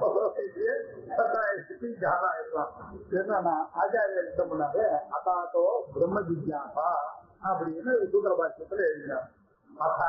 [SPEAKER 1] சத்தாயிரத்துக்கு ஜாதா இருக்கலாம் என்னன்னா ஆச்சாரிய என்ன பண்ணாரு அதாத்தோ பிரம்ம ஜிஜாசா அப்படின்னு சூதர பாஷ்யத்துல எழுதினார் அத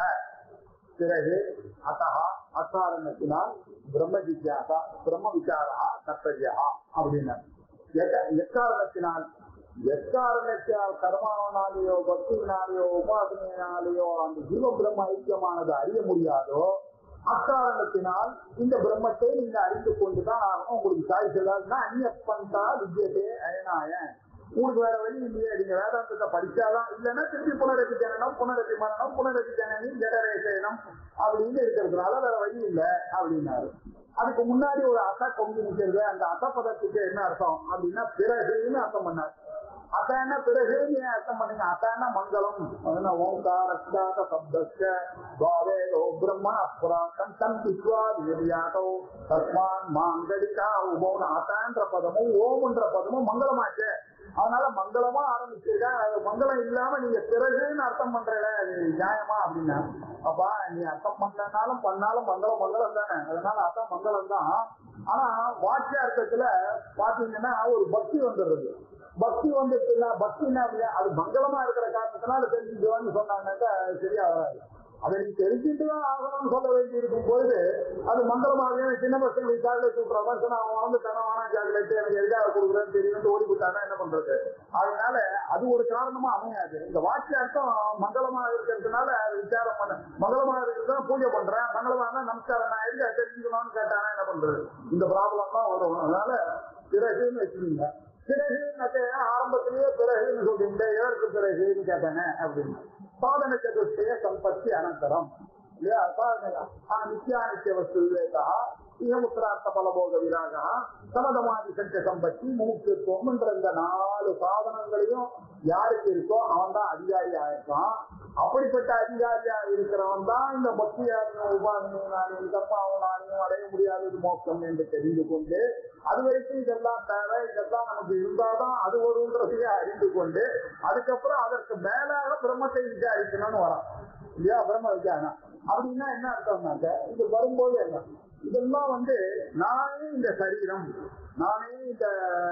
[SPEAKER 1] பிறகு அத்தகா அக்காரணத்தினால் பிரம்ம ஜிஜாசா பிரம்ம விசாரா கர்த்தவியா அப்படின்னா எக்க- எக்காரணத்தினால் எக்காரணத்தினால் கர்மாவனாலேயோ பக்தியினாலேயோ உபாசனையினாலேயோ அந்த ஜீவ பிரம்ம ஐக்கியமானது அறிய முடியாதோ அக்காரணத்தினால் இந்த பிரம்மத்தை நீங்க அறிந்து கொண்டுதான் ஆகணும் உங்களுக்கு சாய்ஸ் ஏதாவதுன்னா அந்நிய பந்தா வித்யதே அயனாய உங்களுக்கு வேற வழி இல்லையே நீங்க வேதாந்தத்தை படிச்சாதான் இல்லைன்னா திருப்பி புனரப்பி ஜனனம் புனரப்பி மரணம் புனரப்பி ஜனனி ஜடரேசனம் அப்படின்னு இருக்கிறதுனால வேற வழி இல்லை அப்படின்னாரு அதுக்கு முன்னாடி ஒரு அச கொங்கு நிக்கிறது அந்த அச பதத்துக்கு என்ன அர்த்தம் அப்படின்னா பிறகுன்னு அர்த்தம் பண்ணார் அத்தான பிறகுன்னு ஏன் அர்த்தம் பண்ணுங்க அத்தான மங்களம் அதுனா ஓங்காரஸ்தாத சப்தஸ்ய துவாவேதோ பிரம்ம அப்புராக்கம் தம் விஸ்வா வீரியாதோ தஸ்மான் மாங்கலிகா உபோன அத்தான்ற பதமும் ஓம்ன்ற பதமும் மங்களமாச்சே அதனால மங்களமா ஆரம்பிச்சிருக்கா அது மங்களம் இல்லாம நீங்க பிறகுன்னு அர்த்தம் பண்றல அது நியாயமா அப்படின்னா அப்பா நீ அர்த்தம் பண்ணனாலும் பண்ணாலும் மங்களம் மங்களம் தானே அதனால அர்த்தம் மங்களம் தான் ஆனா வாக்கியார்த்தத்துல பாத்தீங்கன்னா ஒரு பக்தி வந்துடுறது பக்தி வந்துட்டுல பக்தினா அப்படின்னா அது மங்களமா இருக்கிற காரணத்தினால தெரிஞ்சுக்கோன்னு சொன்னாங்கன்னாக்கா சரியா வராது அதை நீ தெரிஞ்சுட்டு தான் ஆகணும்னு சொல்ல வேண்டி இருக்கும் பொழுது அது மங்களமாக சின்ன பசங்களுக்கு சாக்லேட் கொடுக்குற மாதிரி சொன்னா அவன் வந்து தன வேணா சாக்லேட் எனக்கு எதுக்காக கொடுக்குறேன்னு தெரியும் ஓடி விட்டானா என்ன பண்றது அதனால அது ஒரு காரணமா அமையாது இந்த வாக்கிய அர்த்தம் மங்களமா இருக்கிறதுனால அது விசாரம் பண்ண மங்களமா இருக்கிறது பூஜை பண்றேன் மங்களமா இருந்தா நமஸ்காரம் நான் எதுக்காக தெரிஞ்சுக்கணும்னு கேட்டானா என்ன பண்றது இந்த ப்ராப்ளம் தான் வரும் அதனால பிறகுன்னு வச்சுக்கீங்க பிறகுனாக்க ஆரம்பத்திலேயே பிறகுன்னு சொல்றீங்க எதற்கு பிறகுன்னு கேட்டானே அப்படின்னு சாதன சதுர்த்திய சம்பத்தி அனந்தரம் இல்லையா சாதன நித்யானித்ய வஸ்து விவேகா இகமுத்திரார்த்த பலபோக விராகா சமதமாதி சஞ்ச சம்பத்தி முமுட்சுத்துவம் என்ற இந்த நாலு சாதனங்களையும் யாருக்கு இருக்கோ அவன் தான் அதிகாரியா இருக்கான் அப்படிப்பட்ட அதிகாரியா இருக்கிறவன் தான் இந்த பக்தியாரையும் உபாசனையினாலையும் தப்பாவனாலையும் அடைய முடியாதது மோட்சம் என்று தெரிந்து கொண்டு அது வரைக்கும் இதெல்லாம் தேவை இதெல்லாம் நமக்கு இருந்தாதான் அது ஒருன்றதையே அறிந்து கொண்டு அதுக்கப்புறம் அதற்கு மேலாக பிரம்மத்தை விசாரிக்கணும்னு வரான் இல்லையா பிரம்ம விசாரணம் அப்படின்னா என்ன அர்த்தம்னாக்க இது வரும்போது என்ன இதெல்லாம் வந்து நானே இந்த சரீரம் நானே இந்த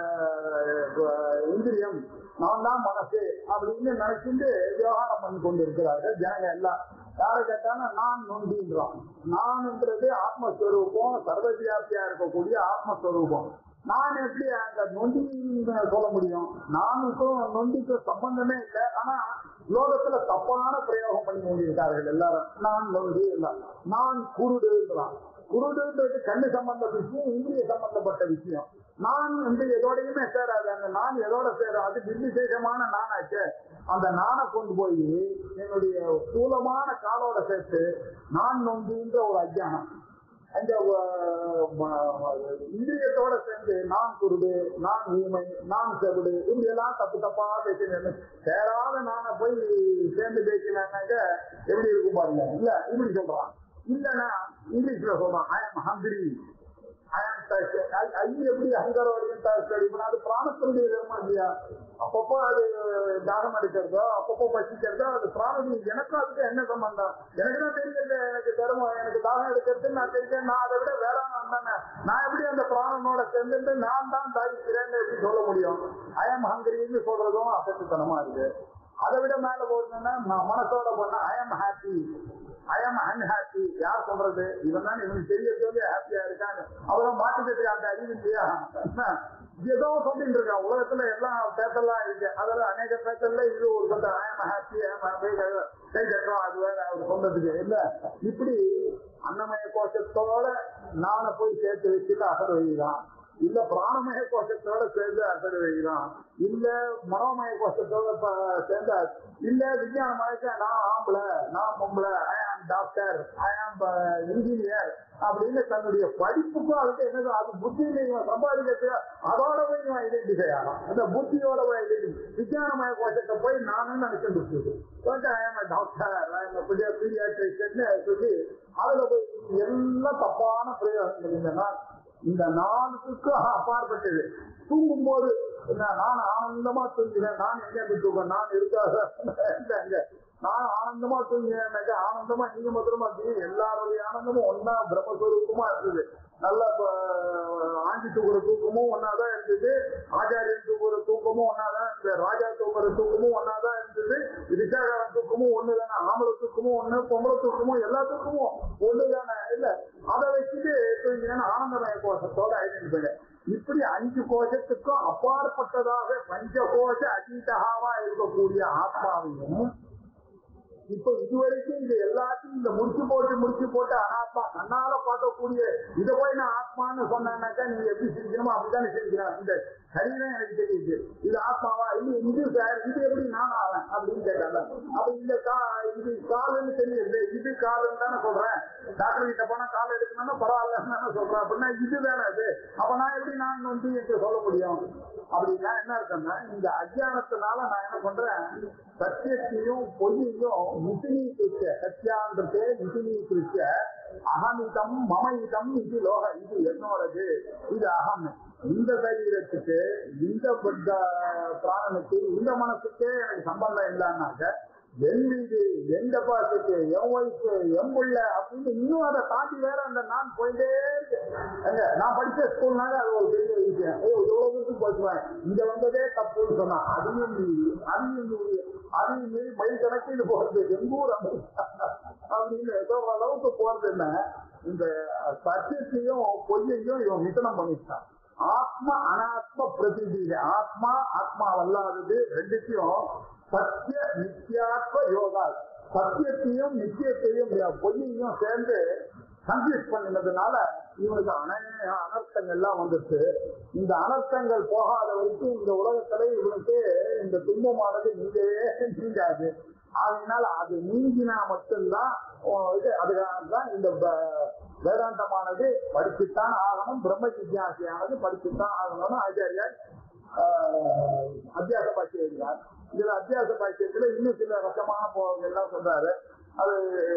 [SPEAKER 1] அஹ், இந்திரியம் நான் தான் மனசு அப்படின்னு நினைச்சுட்டு விவகாரம் பண்ணி கொண்டு இருக்கிறார்கள் ஜனங்க எல்லாம் யாரை கேட்டாலும் நான் நொண்டின்றான் நான்ன்றது ஆத்மஸ்வரூபம் சர்வவியாபியா இருக்கக்கூடிய ஆத்மஸ்வரூபம் நான் எப்படி அந்த நொண்டின்னு சொல்ல முடியும் நானுக்கும் நொண்டிக்கும் சம்பந்தமே இல்லை ஆனா லோகத்துல தப்பான பிரயோகம் பண்ணி கொண்டிருக்கார்கள் எல்லாரும் நான் நொண்டி எல்லாம் நான் குருடுன்றான் குருடுன்றது கண்ணு சம்பந்த விஷயம் இந்திரிய சம்பந்தப்பட்ட விஷயம் நான் வந்து எதோடையுமே சேராது அந்த நான் எதோட சேரும் அது நிர்விசேஷமான நானாச்சு அந்த நானை கொண்டு போய் என்னுடைய ஸ்தூலமான காலோட சேர்த்து நான் நொண்டின்ற ஒரு அஜ்ஞானம் அந்த அஹ், ம- இந்திரியத்தோட சேர்ந்து நான் குருடு நான் ஊமை நான் செவிடு இப்படி எல்லாம் தப்பு தப்பா பேசினேன் சேராத நானை போய் சேர்ந்து பேசினாங்க எப்படி இருக்கும் பாருங்க இல்ல இப்படி சொல்றான் இல்லன்னா இங்கிலீஷ்ல சொல்றான் I am hungry I am thirsty I எப்படி அகங்கார வரையும் தர்ஸ்டி அடிப்பா அது பிராணத்தினுடைய தர்மம் இல்லையா அப்பப்போ அது தாகம் எடுக்கிறதோ அப்பப்போ பசிக்கிறதோ அது பிராணத்துக்கு எனக்கும் அதுக்கு என்ன சம்பந்தம் எனக்கு தான் தெரியுது எனக்கு தர்மம் எனக்கு தாகம் எடுக்கிறது நான் தெரிஞ்சேன் நான் அதை விட வேளாண் தானே நான் எப்படி அந்த பிராணனோட சேர்ந்துட்டு நான் தான் தாய்க்கிறேன்னு எப்படி சொல்ல முடியும் அயம் ஹங்கரின்னு சொல்றதும் அசத்துத்தனமா இருக்கு அதை விட மேல போகணும்னா நான் மனசோட போனா I am happy I am unhappy யார் சொல்றது இவன் தான் இவனுக்கு தெரிய சொல்லி ஹாப்பியா இருக்காங்க அவரும் மாட்டுக்கிறதுக்கு அந்த அறிவு இல்லையா ஏதோ சொல்லிட்டு இருக்கான் உலகத்துல எல்லாம் பேசலாம் இருக்கு அதுல அநேக பேசல இது ஒரு சொல்ற ஐ எம் ஹாப்பி கை கட்டுறோம் அது வேற அவர் சொன்னதுக்கு இல்ல இப்படி அன்னமய கோஷத்தோட நானை போய் சேர்த்து வச்சுட்டு அகல் வைதான் இல்ல பிராணமய கோஷத்தோட சேர்ந்து அசடு வைக்கிறான் இல்ல மனோமய கோஷத்தோட ப- சேர்ந்து இல்ல விஞ்ஞான மயக்க நான் ஆம்பளை நான் பொம்பளை ஐ ஆம் டாக்டர் ஐ ஆம் இன்ஜினியர் அப்படின்னு தன்னுடைய படிப்புக்கும் அதுக்கு என்னது அது புத்தியில இவன் சம்பாதிக்கிறது அதோட போய் இவன் ஐடென்டிஃபை ஆகும் அந்த புத்தியோட போய் ஐடென்டிஃபை விஞ்ஞானமய கோஷத்தை போய் நானும் நினைச்சுட்டு இருக்குது ஐ ஆம் டாக்டர் ஐ ஆம் பீடியாட்ரிஷன் சொல்லி அதுல போய் எல்லாம் தப்பான பிரயோகங்கள் இந்த நாள் இந்த நாளுக்கும் அப்பாற்பட்டது தூங்கும் போது நான் ஆனந்தமா தூங்கினேன் நான் எங்க இருந்து தூக்கம் நான் இருக்காத அங்க நான் ஆனந்தமா தூங்கினேன் ஆனந்தமா நீங்க மாத்திரமா தூங்கி எல்லாருடைய ஆனந்தமும் ஒன்னா பிரம்மஸ்வரூபமா இருந்தது நல்ல ப- ஆண்டி தூக்குற தூக்கமும் ஒன்னாதான் இருந்தது ஆச்சாரியன் தூக்குற தூக்கமும் ஒன்னாதான் இருந்தது ராஜா தூக்குற தூக்கமும் ஒன்னாதான் இருந்தது ரிஷாகாரன் தூக்கமும் ஒண்ணுதானே ஆம்பளை தூக்கமும் ஒண்ணு பொம்பளை தூக்கமும் எல்லா தூக்கமும் ஒண்ணுதானே இல்ல அதை வச்சுட்டு தூங்கினா ஆனந்தமய கோஷத்தோட ஐடென்டிஃபை இப்படி அஞ்சு கோஷத்துக்கும் அப்பாற்பட்டதாக பஞ்சகோஷ அதீதகாவா இருக்கக்கூடிய ஆத்மாவையும் இப்ப இதுவரைக்கும் இது எல்லாத்தையும் இந்த முடிச்சு போட்டு முடிச்சு போட்டு அனாத்மா கண்ணால பார்க்கக்கூடிய இதை போய் நான் ஆத்மான்னு சொன்னாக்கா நீங்க எப்படி சிரிக்கணுமோ அப்படித்தானே சிரிக்கிறேன் இந்த சரீரம் எனக்கு தெரியுது இது ஆத்மாவா இல்ல இது சார் இது எப்படி நான் ஆவேன் அப்படின்னு கேட்டாங்க அப்ப இந்த கா இது காலுன்னு தெரியுது இது காலுன்னு தானே சொல்றேன் டாக்டர் கிட்ட போனா கால் எடுக்கணும்னா பரவாயில்லன்னு தானே சொல்றேன் அப்படின்னா இது தானே அது அப்ப நான் எப்படி நான் வந்து என்று சொல்ல முடியும் அப்படின்னா என்ன இருக்குன்னா இந்த அஜானத்தினால நான் என்ன பண்றேன் சத்தியத்தையும் பொய்யையும் மிசினீகிருச்ச சத்தியான்றதே மிசினீகிருச்ச அகமிதம் மமயிதம் இது லோக இது என்னோடது இது அகம் இந்த சரீரத்துக்கு இந்த பத்த பிராணனுக்கு இந்த மனசுக்கே எனக்கு சம்பந்தம் இல்லைன்னாக்க என் வீடு என் டெபாசிட் என் ஒய்ஃபு என் புள்ள அப்படின்னு இன்னும் அதை தாண்டி வேற அந்த நான் போயிட்டே இருக்கு எங்க நான் படிச்ச ஸ்கூல்னால அது ஒரு பெரிய விஷயம் ஓ இவ்வளவு தூரத்துக்கு போச்சுவேன் இங்க வந்ததே தப்புன்னு சொன்னா அதையும் மீறி அதையும் மீறி அதையும் மீறி மயில் கணக்கு இது போறது எங்க ஊர் அமெரிக்கா அப்படின்னு சொல்ற அளவுக்கு போறது என்ன இந்த சத்தியத்தையும் பொய்யையும் இவன் மிதனம் பண்ணிட்டான் ஆத்ம அனாத்ம பிரதிபீக ஆத்மா ஆத்மா வல்லாதது ரெண்டுத்தையும் சத்திய நித்தியாத்ம யோகா சத்தியத்தையும் நித்தியத்தையும் பொய்யையும் சேர்ந்து கன்ஃபியூஸ் பண்ணினதுனால இவனுக்கு அநேக அனர்த்தங்கள்லாம் வந்துச்சு இந்த அனர்த்தங்கள் போகாத வரைக்கும் இந்த உலகத்துல இவனுக்கு இந்த துன்பமானது நீங்கவே நீங்காது அதனால அது நீங்கினா மட்டும்தான் ஓ, இது அதுக்காக தான் இந்த ப- வேதாந்தமானது படிச்சுத்தான் ஆகணும் பிரம்ம ஜிஜாசியானது படிச்சுத்தான் ஆகணும்னு ஆச்சாரியார் ஆஹ், அத்தியாச பாக்கியம் எழுதினார் இதுல அத்தியாச பாக்கியத்துல இன்னும் சில ரசமான போகங்கள்லாம் சொல்றாரு அது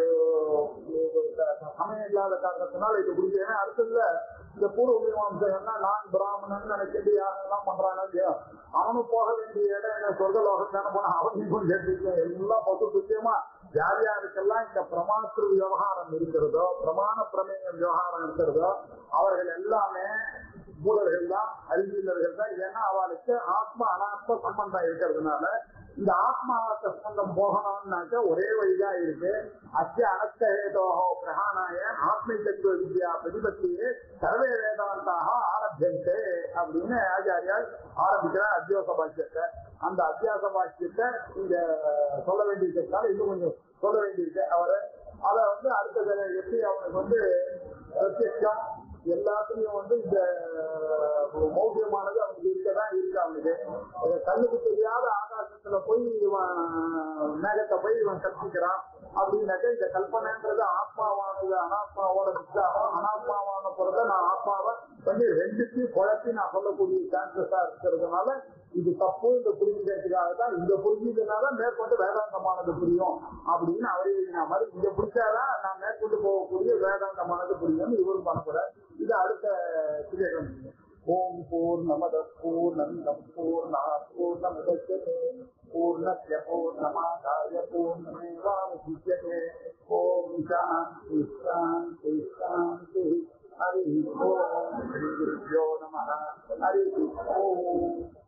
[SPEAKER 1] சமயம் இல்லாத காரணத்தினால இது குடிக்கிறேன் அடுத்ததுல இந்த பூர்வ மீமாசைகள்னா நான் பிராமணன் நினைச்சிட்டு யாரெல்லாம் பண்றானோ இல்லையோ அவனும் போக வேண்டிய இடம் என்ன சொர்க்க லோகத்தான போனா அவனையும் சேர்த்து எல்லாம் பசு துல்லியமா யார் யாருக்கெல்லாம் இந்த பிரமாத்திரு விவகாரம் இருக்கிறதோ பிரமாண பிரமேய விவகாரம் இருக்கிறதோ அவர்கள் எல்லாமே மூலர்கள் தான் அறிவியலர்கள் தான் ஏன்னா அவளுக்கு ஆத்ம அனாத்ம சம்பந்தம் இருக்கிறதுனால இந்த ஆத்மாவத்த சம்பந்தம் போகணும்னாக்க ஒரே வழிதான் இருக்கு அத்திய அனர்த்த ஹேதோகோ பிரகானாய ஆத்ம தத்துவ வித்யா பிரதிபத்தியே சர்வே வேதாந்தாக ஆரம்பியந்தே அப்படின்னு ஆச்சாரியால் ஆரம்பிக்கிறார் அத்தியாச பாக்கியத்தை அந்த அத்தியாச பாக்கியத்தை இங்க சொல்ல வேண்டியிருக்கிறதுனால இன்னும் கொஞ்சம் சொல்ல வேண்டியிருக்கு அவரை அதை வந்து அடுத்த தடவை எப்படி அவனுக்கு வந்து பிரத்யட்சம் எல்லாத்துலயும் வந்து இந்த மௌபியமானது அவனுக்கு இருக்கதான் இருக்கு அவனுக்கு அஹ் கண்ணுக்கு தெரியாத ஆகாசத்துல போய் இவன் மேகத்தை போய் இவன் கற்பிக்கிறான் அப்படின்னாக்க இந்த கல்பனைன்றது ஆத்மாவானது அனாத்மாவோட மிக்ஸ் ஆகும் அனாத்மாவான பொறுத்த நான் ஆத்மாவை பண்ணி ரெண்டுத்தையும் குழப்பி நான் சொல்லக்கூடிய சான்சஸா இருக்கிறதுனால இது தப்பு இந்த புரிஞ்சுக்கிறதுக்காக தான் இந்த புரிஞ்சதுனால மேற்கொண்டு வேதாந்தமானது புரியும் அப்படின்னு அவரே எழுதின மாதிரி இங்க புரிஞ்சாதான் நான் மேற்கொண்டு போகக்கூடிய வேதாந்தமானது புரியும் இவரும் பண்ணக்கூடாது இது அடுத்த கேட்கணும் ஓம் பூர்ணமத பூர்ணந்தம் பூர்ணா பூர்ணமுதச்சதே பூர்ணஸ்ய பூர்ணமாதாய பூர்ணமேவாவசிஷ்யதே ஓம் சாந்தி சாந்தி சாந்தி ஹரி ஓம் ஸ்ரீ குருभ्यो நமः ஹரி ஓம்